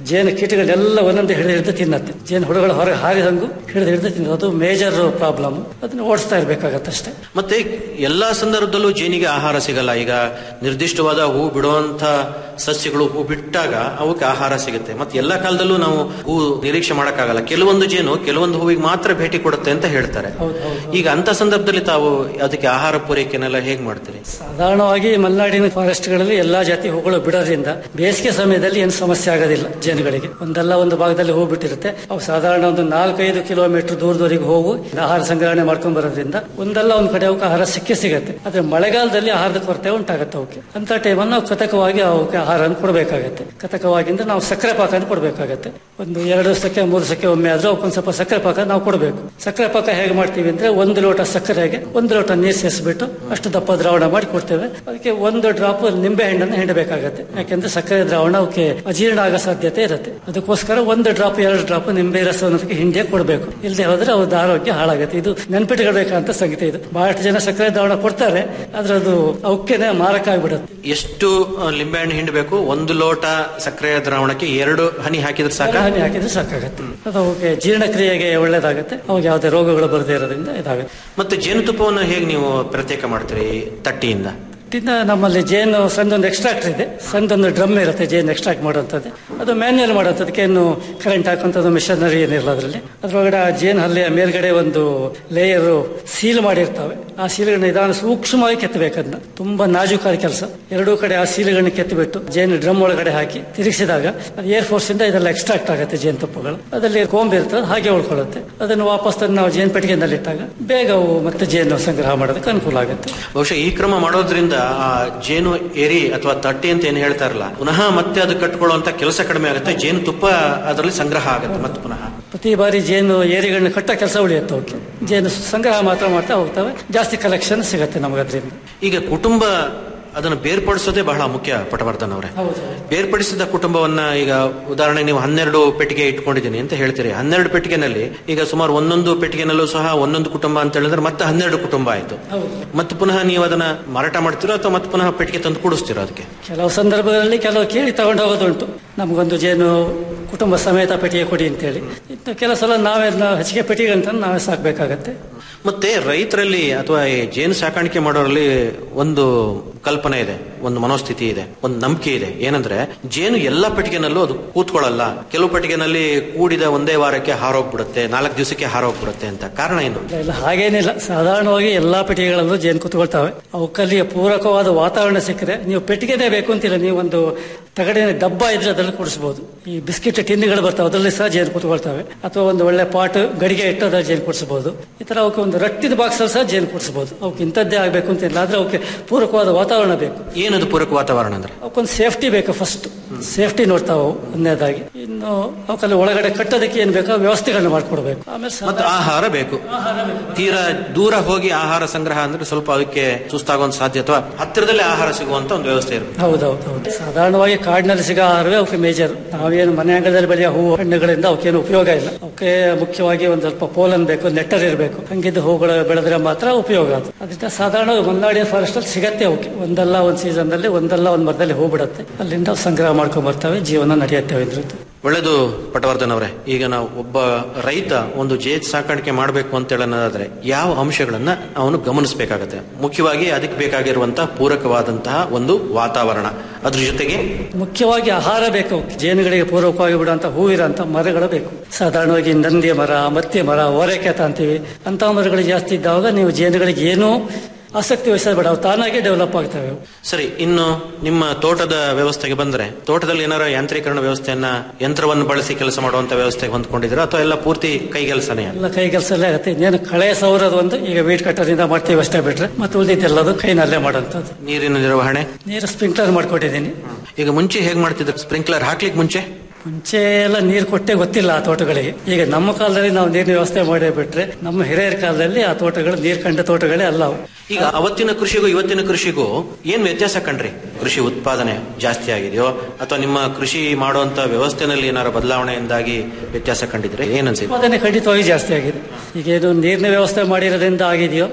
ಜೇನು ಕೀಟಗಳೆಲ್ಲ ಒಂದೊಂದು ಹಿಡಿದು ಹಿಡಿದು ತಿನ್ನತ್ತೆ ಜೇನು ಹುಳುಗಳು ಹೊರಗೆ ಹಾರಿದಂಗೂ ಹಿಡಿದು ಹಿಡಿದು ತಿನ್ನೋದು ಅದು ಮೇಜರ್ ಪ್ರಾಬ್ಲಮ್ ಅದನ್ನ ಓಡಿಸ್ತಾ ಇರ್ಬೇಕಾಗತ್ತೆ ಅಷ್ಟೇ ಮತ್ತೆ ಎಲ್ಲಾ ಸಂದರ್ಭದಲ್ಲೂ ಜೇನಿಗೆ ಆಹಾರ ಸಿಗಲ್ಲ ಈಗ ನಿರ್ದಿಷ್ಟವಾದ ಹೂ ಬಿಡುವಂತ ಸಸ್ಯಗಳು ಹೂ ಬಿಟ್ಟಾಗ ಅವಕ್ಕೆ ಆಹಾರ ಸಿಗುತ್ತೆ ಮತ್ತೆ ಎಲ್ಲಾ ಕಾಲದಲ್ಲೂ ನಾವು ಹೂ ನಿರೀಕ್ಷೆ ಮಾಡಕ್ಕಾಗಲ್ಲ ಕೆಲವೊಂದು ಜೇನು ಕೆಲವೊಂದು ಹೂವಿಗೆ ಮಾತ್ರ ಭೇಟಿ ಕೊಡುತ್ತೆ ಅಂತ ಹೇಳ್ತಾರೆ ಈಗ ಅಂತ ಸಂದರ್ಭದಲ್ಲಿ ತಾವು ಅದಕ್ಕೆ ಆಹಾರ ಪೂರೈಕೆನೆಲ್ಲ ಹೇಗ್ ಮಾಡ್ತೀರಿ ಸಾಧಾರಣವಾಗಿ ಮಲೆನಾಡಿನ ಫಾರೆಸ್ಟ್ಗಳಲ್ಲಿ ಎಲ್ಲಾ ಜಾತಿ ಹೂಗಳು ಬಿಡೋದ್ರಿಂದ ಬೇಸಿಗೆ ಸಮಯದಲ್ಲಿ ಏನು ಸಮಸ್ಯೆ ಆಗೋದಿಲ್ಲ ಜೇನುಗಳಿಗೆ ಒಂದಲ್ಲ ಒಂದು ಭಾಗದಲ್ಲಿ ಹೂ ಬಿಟ್ಟಿರುತ್ತೆ ಅವು ಸಾಧಾರಣ ಒಂದು ನಾಲ್ಕೈದು ಕಿಲೋಮೀಟರ್ ದೂರದವರೆಗೆ ಹೋಗು ಆಹಾರ ಸಂಗ್ರಹಣೆ ಮಾಡ್ಕೊಂಡ್ ಬರೋದ್ರಿಂದ ಒಂದಲ್ಲ ಒಂದು ಕಡೆ ಅವಕ್ಕೆ ಆಹಾರ ಸಿಕ್ಕೇ ಸಿಗುತ್ತೆ ಆದ್ರೆ ಮಳೆಗಾಲದಲ್ಲಿ ಆಹಾರದ ಕೊರತೆ ಉಂಟಾಗುತ್ತೆ ಅವಕ್ಕೆ ಅಂತ ಟೈಮಲ್ಲಿ ನಾವು ಕೃತಕವಾಗಿ ಅವಕ್ಕೆ ಆಹಾರ ಕೊಡಬೇಕಾಗತ್ತೆ ಕೃತಕವಾಗಿಂದ ನಾವು ಸಕ್ಕರೆ ಪಾಕ ಕೊಡಬೇಕಾಗತ್ತೆ ಒಂದು ಎರಡು ದಿವಸಕ್ಕೆ ಮೂರು ದಿವಸಕ್ಕೆ ಒಮ್ಮೆ ಆದ್ರೂ ಅವಕ್ಕೊಂದು ಸ್ವಲ್ಪ ಸಕ್ಕರೆ ಪಾಕ ನಾವು ಕೊಡಬೇಕು ಸಕ್ಕರೆ ಪಾಕ ಹೇಗೆ ಮಾಡ್ತೀವಿ ಅಂದ್ರೆ ಒಂದು ಲೋಟ ಸಕ್ಕರೆಗೆ ಒಂದು ಲೋಟ ನೀರು ಸೇರಿಸ್ಬಿಟ್ಟು ಅಷ್ಟು ದಪ್ಪ ದ್ರಾವಣ ಮಾಡಿ ಕೊಡ್ತೇವೆ ಅದಕ್ಕೆ ಒಂದು ಡ್ರಾಪ್ ನಿಂಬೆ ಹಣ್ಣನ್ನು ಹಿಂಡಬೇಕಾಗತ್ತೆ ಯಾಕೆಂದ್ರೆ ಸಕ್ಕರೆ ದ್ರಾವಣ ಅವಕ್ಕೆ ಅಜೀರ್ಣ ಆಗೋ ಸಾಧ್ಯತೆ ಇರುತ್ತೆ ಅದಕ್ಕೋಸ್ಕರ ಒಂದು ಡ್ರಾಪ್ ಎರಡು ಡ್ರಾಪ್ ನಿಂಬೆ ರಸವನ್ನು ಅದಕ್ಕೆ ಹಿಂಡೆ ಕೊಡಬೇಕು ಇಲ್ಲದೆ ಹೋದ್ರೆ ಅವ್ರದ್ದು ಆರೋಗ್ಯ ಹಾಳಾಗುತ್ತೆ ಇದು ನೆನ್ಪಿಟ್ಕೊಳ್ಬೇಕಂತ ಸಂಗತಿ ಇದು ಬಹಳಷ್ಟು ಜನ ಸಕ್ಕರೆ ದ್ರಾವಣ ಕೊಡ್ತಾರೆ ಆದ್ರೆ ಅದು ಅವಕ್ಕೇನೆ ಮಾರಕ ಆಗ್ಬಿಡುತ್ತೆ ಎಷ್ಟು ಆ, ನಿಂಬೆಹಣ್ಣು ಹಿಂಡಬೇಕು ಒಂದು ಲೋಟ ಸಕ್ಕರೆ ದ್ರಾವಣಕ್ಕೆ ಎರಡು ಹನಿ ಹಾಕಿದ್ರೆ ಸಾಕ ಹನಿ ಹಾಕಿದ್ರೆ ಸಾಕಾಗುತ್ತೆ ಅದು ಅವಕ್ಕೆ ಜೀರ್ಣಕ್ರಿಯೆಗೆ ಒಳ್ಳೇದಾಗುತ್ತೆ ಅವಾಗ ಯಾವುದೇ ರೋಗಗಳು ಬರದೇ ಇರೋದ್ರಿಂದ ಇದಾಗುತ್ತೆ ಮತ್ತೆ ಜೇನುತುಪ್ಪವನ್ನು ಹೇಗೆ ನೀವು ಪ್ರತ್ಯೇಕ ಮಾಡ್ತೀರಿ ತಟ್ಟಿಯಿಂದ ಇನ್ನ ನಮ್ಮಲ್ಲಿ ಜೇನು ಸಣ್ಣದೊಂದು ಎಕ್ಸ್ಟ್ರಾಕ್ಟರ್ ಇದೆ ಸಣ್ಣದೊಂದು ಡ್ರಮ್ ಇರುತ್ತೆ ಜೇನು ಎಕ್ಸ್ಟ್ರಾಕ್ಟ್ ಮಾಡುವಂಥದ್ದು ಅದು ಮ್ಯಾನ್ಯಲ್ ಮಾಡುವಂಥದ್ದಕ್ಕೆ ಏನು ಕರೆಂಟ್ ಹಾಕುವಂಥದ್ದು ಮಿಷನರಿ ಏನಿರಲ್ಲ ಅದರಲ್ಲಿ ಅದ್ರೊಳಗಡೆ ಆ ಜೇನು ಹಲ್ಲಿಯ ಮೇಲ್ಗಡೆ ಒಂದು ಲೇಯರ್ ಸೀಲ್ ಮಾಡಿರ್ತವೆ ಆ ಸೀಲ್ಗಳನ್ನ ನಿಧಾನ ಸೂಕ್ಷ್ಮವಾಗಿ ಕೆತ್ತಬೇಕು ಅದನ್ನ ತುಂಬಾ ನಾಜೂಕಾದ ಕೆಲಸ ಎರಡೂ ಕಡೆ ಆ ಸೀಲ್ಗಳನ್ನ ಕೆತ್ತಿಬಿಟ್ಟು ಜೇನು ಡ್ರಮ್ ಒಳಗಡೆ ಹಾಕಿ ತಿರುಗಿಸಿದಾಗ ಅದು ಏರ್ ಫೋರ್ಸ್ ಇಂದ ಇದೆಲ್ಲ ಎಕ್ಸ್ಟ್ರಾಕ್ಟ್ ಆಗುತ್ತೆ ಜೇನುತುಪ್ಪಗಳು ಅದರಲ್ಲಿ ಕೊಂಬ್ ಇರ್ತದೆ ಅದು ಹಾಗೆ ಉಳ್ಕೊಳ್ಳುತ್ತೆ ಅದನ್ನು ವಾಪಸ್ ತಂದು ನಾವು ಜೇನು ಪೆಟ್ಟಿಗೆನಲ್ಲಿ ಇಟ್ಟಾಗ ಬೇಗ ಅವು ಮತ್ತೆ ಜೇನು ಸಂಗ್ರಹ ಮಾಡೋದಕ್ಕೆ ಅನುಕೂಲ ಆಗುತ್ತೆ ಬಹುಶಃ ಈ ಕ್ರಮ ಮಾಡೋದ್ರಿಂದ ಆ ಜೇನು ಏರಿ ಅಥವಾ ತಟ್ಟಿ ಅಂತ ಏನ್ ಹೇಳ್ತಾರಲ್ಲ ಪುನಃ ಮತ್ತೆ ಅದು ಕಟ್ಕೊಳ್ಳುವಂತ ಕೆಲಸ ಕಡಿಮೆ ಆಗುತ್ತೆ ಜೇನು ತುಪ್ಪ ಅದರಲ್ಲಿ ಸಂಗ್ರಹ ಆಗುತ್ತೆ ಮತ್ತೆ ಪುನಃ ಪ್ರತಿ ಬಾರಿ ಜೇನು ಏರಿಗಳನ್ನ ಕಟ್ಟ ಕೆಲಸ ಉಳಿಯುತ್ತೆ ಅವಕ್ಕೆ ಜೇನು ಸಂಗ್ರಹ ಮಾತ್ರ ಮಾಡ್ತಾ ಹೋಗ್ತವೆ ಜಾಸ್ತಿ ಕಲೆಕ್ಷನ್ ಸಿಗುತ್ತೆ ನಮಗೆ ಅದರಿಂದ ಈಗ ಕುಟುಂಬ ಅದನ್ನು ಬೇರ್ಪಡಿಸೋದೇ ಬಹಳ ಮುಖ್ಯ ಪಟವರ್ಧನ್ ಅವರೇ ಹೌದು ಬೇರ್ಪಡಿಸಿದ ಕುಟುಂಬವನ್ನ ಈಗ ಉದಾಹರಣೆ ನೀವು ಹನ್ನೆರಡು ಪೆಟ್ಟಿಗೆ ಇಟ್ಕೊಂಡಿದ್ದೀನಿ ಅಂತ ಹೇಳ್ತೀರಿ ಹನ್ನೆರಡು ಪೆಟ್ಟಿಗೆನಲ್ಲಿ ಈಗ ಸುಮಾರು ಒಂದೊಂದು ಪೆಟ್ಟಿಗೆನಲ್ಲೂ ಸಹ ಒಂದೊಂದು ಕುಟುಂಬ ಅಂತ ಹೇಳಿದ್ರೆ ಮತ್ತೆ ಹನ್ನೆರಡು ಕುಟುಂಬ ಆಯ್ತು ಹೌದು ಮತ್ತೆ ಪುನಃ ನೀವು ಅದನ್ನ ಮಾರಾಟ ಮಾಡ್ತೀರೋ ಅಥವಾ ಮತ್ತೆ ಪುನಃ ಪೆಟ್ಟಿಗೆ ತಂದು ಕೂಡಿಸ್ತೀರೋ ಅದಕ್ಕೆ ಕೆಲವು ಸಂದರ್ಭಗಳಲ್ಲಿ ಕೆಲವು ಕೇಳಿ ತಗೊಂಡು ಹೋಗೋದುಂಟು ನಮಗೊಂದು ಜೇನು ಕುಟುಂಬ ಸಮೇತ ಪೆಟ್ಟಿಗೆ ಕೊಡಿ ಅಂತೇಳಿ ಇನ್ನು ಕೆಲವು ಸಲ ನಾವೇ ಅದನ್ನ ಹಚ್ಚಿಗೆ ಪೆಟ್ಟಿಗೆ ಅಂತ ನಾವೇ ಸಾಕ್ಬೇಕಾಗತ್ತೆ ಮತ್ತೆ ರೈತರಲ್ಲಿ ಅಥವಾ ಈ ಜೇನು ಸಾಕಾಣಿಕೆ ಮಾಡೋರಲ್ಲಿ ಒಂದು ಕಲ್ಪನೆ ಇದೆ ಒಂದು ಮನೋಸ್ಥಿತಿ ಇದೆ ಒಂದು ನಂಬಿಕೆ ಇದೆ ಏನಂದ್ರೆ ಜೇನು ಎಲ್ಲ ಪೆಟ್ಟಿಗೆನಲ್ಲೂ ಅದು ಕೂತ್ಕೊಳ್ಳಲ್ಲ ಕೆಲವು ಪೆಟ್ಟಿಗೆನಲ್ಲಿ ಕೂಡಿದ ಒಂದೇ ವಾರಕ್ಕೆ ಹಾರೋಗ್ಬಿಡುತ್ತೆ ನಾಲ್ಕು ದಿವಸಕ್ಕೆ ಹಾರೋಗ್ಬಿಡುತ್ತೆ ಅಂತ ಕಾರಣ ಏನು ಇಲ್ಲ ಹಾಗೇನಿಲ್ಲ ಸಾಧಾರಣವಾಗಿ ಎಲ್ಲಾ ಪೆಟ್ಟಿಗೆಗಳಲ್ಲೂ ಜೇನು ಕೂತ್ಕೊಳ್ತಾವೆ ಅವಕ್ಕಲ್ಲಿ ಪೂರಕವಾದ ವಾತಾವರಣ ಸಿಕ್ಕರೆ ನೀವು ಪೆಟ್ಟಿಗೆನೇ ಬೇಕು ಅಂತಿಲ್ಲ ನೀವು ಒಂದು ತಗಡಿನ ಡಬ್ಬ ಇದ್ರೆ ಅದರಲ್ಲಿ ಕೂಡಿಸಬಹುದು ಈ ಬಿಸ್ಕಿಟ್ ಟಿನ್ನುಗಳು ಬರ್ತಾವೆ ಅದರಲ್ಲಿ ಸಹ ಜೇನು ಕೂತ್ಕೊಳ್ತವೆ ಅಥವಾ ಒಂದು ಒಳ್ಳೆ ಪಾಟ್ ಗಡಿಗೆ ಇಟ್ಟು ಅದ್ರಲ್ಲಿ ಜೇನು ಕೂಡಿಸಬಹುದು ಈ ತರ ಅವಕ್ಕೆ ಒಂದು ರಟ್ಟಿದ ಬಾಕ್ಸ್ ಸಹ ಜೇನು ಕೂಡಿಸಬಹುದು ಅವಕ್ಕೆ ಇಂಥದ್ದೇ ಆಗಬೇಕು ಅಂತ ಇಲ್ಲ ಆದ್ರೆ ಅವಕ್ಕೆ ಪೂರಕವಾದ ವಾತಾವರಣ ಬೇಕು ಏನದು ಪೂರಕ ವಾತಾವರಣ ಅಂದ್ರೆ ಅವಕ್ಕೊಂದು ಸೇಫ್ಟಿ ಬೇಕು ಫಸ್ಟ್ ಸೇಫ್ಟಿ ನೋಡ್ತಾವೆ ಅವು ಒಂದನೇದಾಗಿ ಇನ್ನು ಅವಕ್ಕಲ್ಲಿ ಒಳಗಡೆ ಕಟ್ಟೋದಕ್ಕೆ ಏನ್ ಬೇಕೋ ವ್ಯವಸ್ಥೆಗಳನ್ನ ಮಾಡ್ಕೊಡ್ಬೇಕು ಆಮೇಲೆ ಮತ್ತೆ ಆಹಾರ ಬೇಕು ತೀರಾ ದೂರ ಹೋಗಿ ಆಹಾರ ಸಂಗ್ರಹ ಅಂದ್ರೆ ಸ್ವಲ್ಪ ಅದಕ್ಕೆ ಸುಸ್ತಾಗುವಂತ ಸಾಧ್ಯ ಅಥವಾ ಹತ್ತಿರದಲ್ಲೇ ಆಹಾರ ಸಿಗುವಂತ ಒಂದು ವ್ಯವಸ್ಥೆ ಇರಬೇಕು ಹೌದೌದು ಹೌದು ಸಾಧಾರಣವಾಗಿ ಕಾಡಿನಲ್ಲಿ ಸಿಗೋ ಆಹಾರವೇ ಅವಕ್ಕೆ ಮೇಜರ್ ನಾವೇನು ಮನೆ ಅಂಗಳದಲ್ಲಿ ಬೆಳೆಯೋ ಹೂವು ಹಣ್ಣುಗಳಿಂದ ಅವಕ್ಕೇನು ಉಪಯೋಗ ಇಲ್ಲ ಅವಕ್ಕೆ ಮುಖ್ಯವಾಗಿ ಒಂದು ಸ್ವಲ್ಪ ಪೋಲನ್ ಬೇಕು ನೆಟ್ಟರ್ ಇರಬೇಕು ಹಂಗಿದ್ದು ಹೂಗಳು ಬೆಳೆದ್ರೆ ಮಾತ್ರ ಉಪಯೋಗ ಅದು ಅದರಿಂದ ಸಾಧಾರಣ ಮಲೆನಾಡಿನ ಫಾರೆಸ್ಟ್ ಅಲ್ಲಿ ಸಿಗತ್ತೆ ಅವಕ್ಕೆ ಒಂದಲ್ಲ ಒಂದು ಸೀಸನ್ ನಲ್ಲಿ ಒಂದಲ್ಲ ಒಂದು ಮರದಲ್ಲಿ ಹೂ ಬಿಡುತ್ತೆ ಅಲ್ಲಿಂದ ಅವು ಸಂಗ್ರಹ ಮಾಡ್ಕೊಂಡ್ ಬರ್ತವೆ ಜೀವನ ನಡೆಯುತ್ತವೆ ಇದ್ರದ್ದು ಒಳ್ಳೆದು ಪಟವರ್ಧನ್ ಅವರೇ ಈಗ ನಾವು ಒಬ್ಬ ರೈತ ಒಂದು ಜೇತ್ ಸಾಕಾಣಿಕೆ ಮಾಡಬೇಕು ಅಂತ ಹೇಳೋದಾದ್ರೆ ಯಾವ ಅಂಶಗಳನ್ನ ಅವನು ಗಮನಿಸಬೇಕಾಗತ್ತೆ ಮುಖ್ಯವಾಗಿ ಅದಕ್ಕೆ ಬೇಕಾಗಿರುವಂತಹ ಪೂರಕವಾದಂತಹ ಒಂದು ವಾತಾವರಣ ಅದ್ರ ಜೊತೆಗೆ ಮುಖ್ಯವಾಗಿ ಆಹಾರ ಬೇಕು ಅವಕ್ಕೆ. ಜೇನುಗಳಿಗೆ ಪೂರಕವಾಗಿ ಬಿಡುವಂತ ಹೂವಿರಂತ ಮರಗಳು ಬೇಕು ಸಾಧಾರಣವಾಗಿ ನಂದಿ ಮರ ಮತ್ತಿ ಮರ ಓರೆಕೆತ ಅಂತೀವಿ ಅಂತ ಮರಗಳು ಜಾಸ್ತಿ ಇದ್ದಾಗ ನೀವು ಜೇನುಗಳಿಗೆ ಏನೂ ಆಸಕ್ತಿ ವಹಿಸೋದು ಬೇಡ ಅವು ತಾನಾಗೆ ಡೆವಲಪ್ ಆಗ್ತವೆ ಅವು. ಸರಿ ಇನ್ನು ನಿಮ್ಮ ತೋಟದ ವ್ಯವಸ್ಥೆಗೆ ಬಂದ್ರೆ ತೋಟದಲ್ಲಿ ಏನಾರ ಯಾಂತ್ರೀಕರಣ ವ್ಯವಸ್ಥೆಯನ್ನ ಯಂತ್ರವನ್ನು ಬಳಸಿ ಕೆಲಸ ಮಾಡುವಂತ ವ್ಯವಸ್ಥೆಗೆ ಹೊಂದ್ಕೊಂಡಿದ್ದೀರಾ ಅಥವಾ ಎಲ್ಲ ಪೂರ್ತಿ ಕೈಗೆಲಸನೇ ಎಲ್ಲ ಕೈ ಕೆಲಸಲ್ಲೇ ಆಗುತ್ತೆ ಇನ್ನೇನು ಕಳೆ ಸೌರದು ಒಂದು ಈಗ ವೀಟ್ ಕಟ್ಟರಿಂದ ಮಾಡ್ತೀವಿ ಅಷ್ಟೇ ಬಿಟ್ರೆ ಮತ್ತೆ ಉಳಿದಿದ್ದೆಲ್ಲದು ಕೈನಲ್ಲೇ ಮಾಡೋಂಥದ್ದು ನೀರಿನ ನಿರ್ವಹಣೆ ನೀರು ಸ್ಪ್ರಿಂಕ್ಲರ್ ಮಾಡ್ಕೊಟ್ಟಿದ್ದೀನಿ ಈಗ ಮುಂಚೆ ಹೇಗ್ ಮಾಡ್ತಿದ್ರು ಸ್ಪ್ರಿಂಕ್ಲರ್ ಹಾಕ್ಲಿಕ್ಕೆ ಮುಂಚೆ ಮುಂಚೆ ಎಲ್ಲ ನೀರು ಕೊಟ್ಟೆ ಗೊತ್ತಿಲ್ಲ ಆ ತೋಟಗಳಿಗೆ ಈಗ ನಮ್ಮ ಕಾಲದಲ್ಲಿ ನಾವು ನೀರಿನ ವ್ಯವಸ್ಥೆ ಮಾಡೇ ಬಿಟ್ರೆ ನಮ್ಮ ಹಿರಿಯರ ಕಾಲದಲ್ಲಿ ಆ ತೋಟಗಳು ನೀರು ಕಂಡ ತೋಟಗಳೇ ಅಲ್ಲ ಅವು ಈಗ ಅವತ್ತಿನ ಕೃಷಿಗೂ ಇವತ್ತಿನ ಕೃಷಿಗೂ ಏನ್ ವ್ಯತ್ಯಾಸ ಕಂಡ್ರಿ ಕೃಷಿ ಉತ್ಪಾದನೆ ಜಾಸ್ತಿ ಆಗಿದೆಯೋ ಅಥವಾ ನಿಮ್ಮ ಕೃಷಿ ಮಾಡುವಂತ ವ್ಯವಸ್ಥೆನಲ್ಲಿ ಏನಾರ ಬದಲಾವಣೆಯಿಂದಾಗಿ ವ್ಯತ್ಯಾಸ ಕಂಡಿದ್ರೆ ಏನ್ ಅನ್ಸಿದೆ ಉತ್ಪಾದನೆ ಖಂಡಿತವಾಗಿ ಜಾಸ್ತಿ ಆಗಿದೆ ಈಗೇನು ನೀರಿನ ವ್ಯವಸ್ಥೆ ಮಾಡಿರೋದ್ರಿಂದ ಆಗಿದೆಯೋ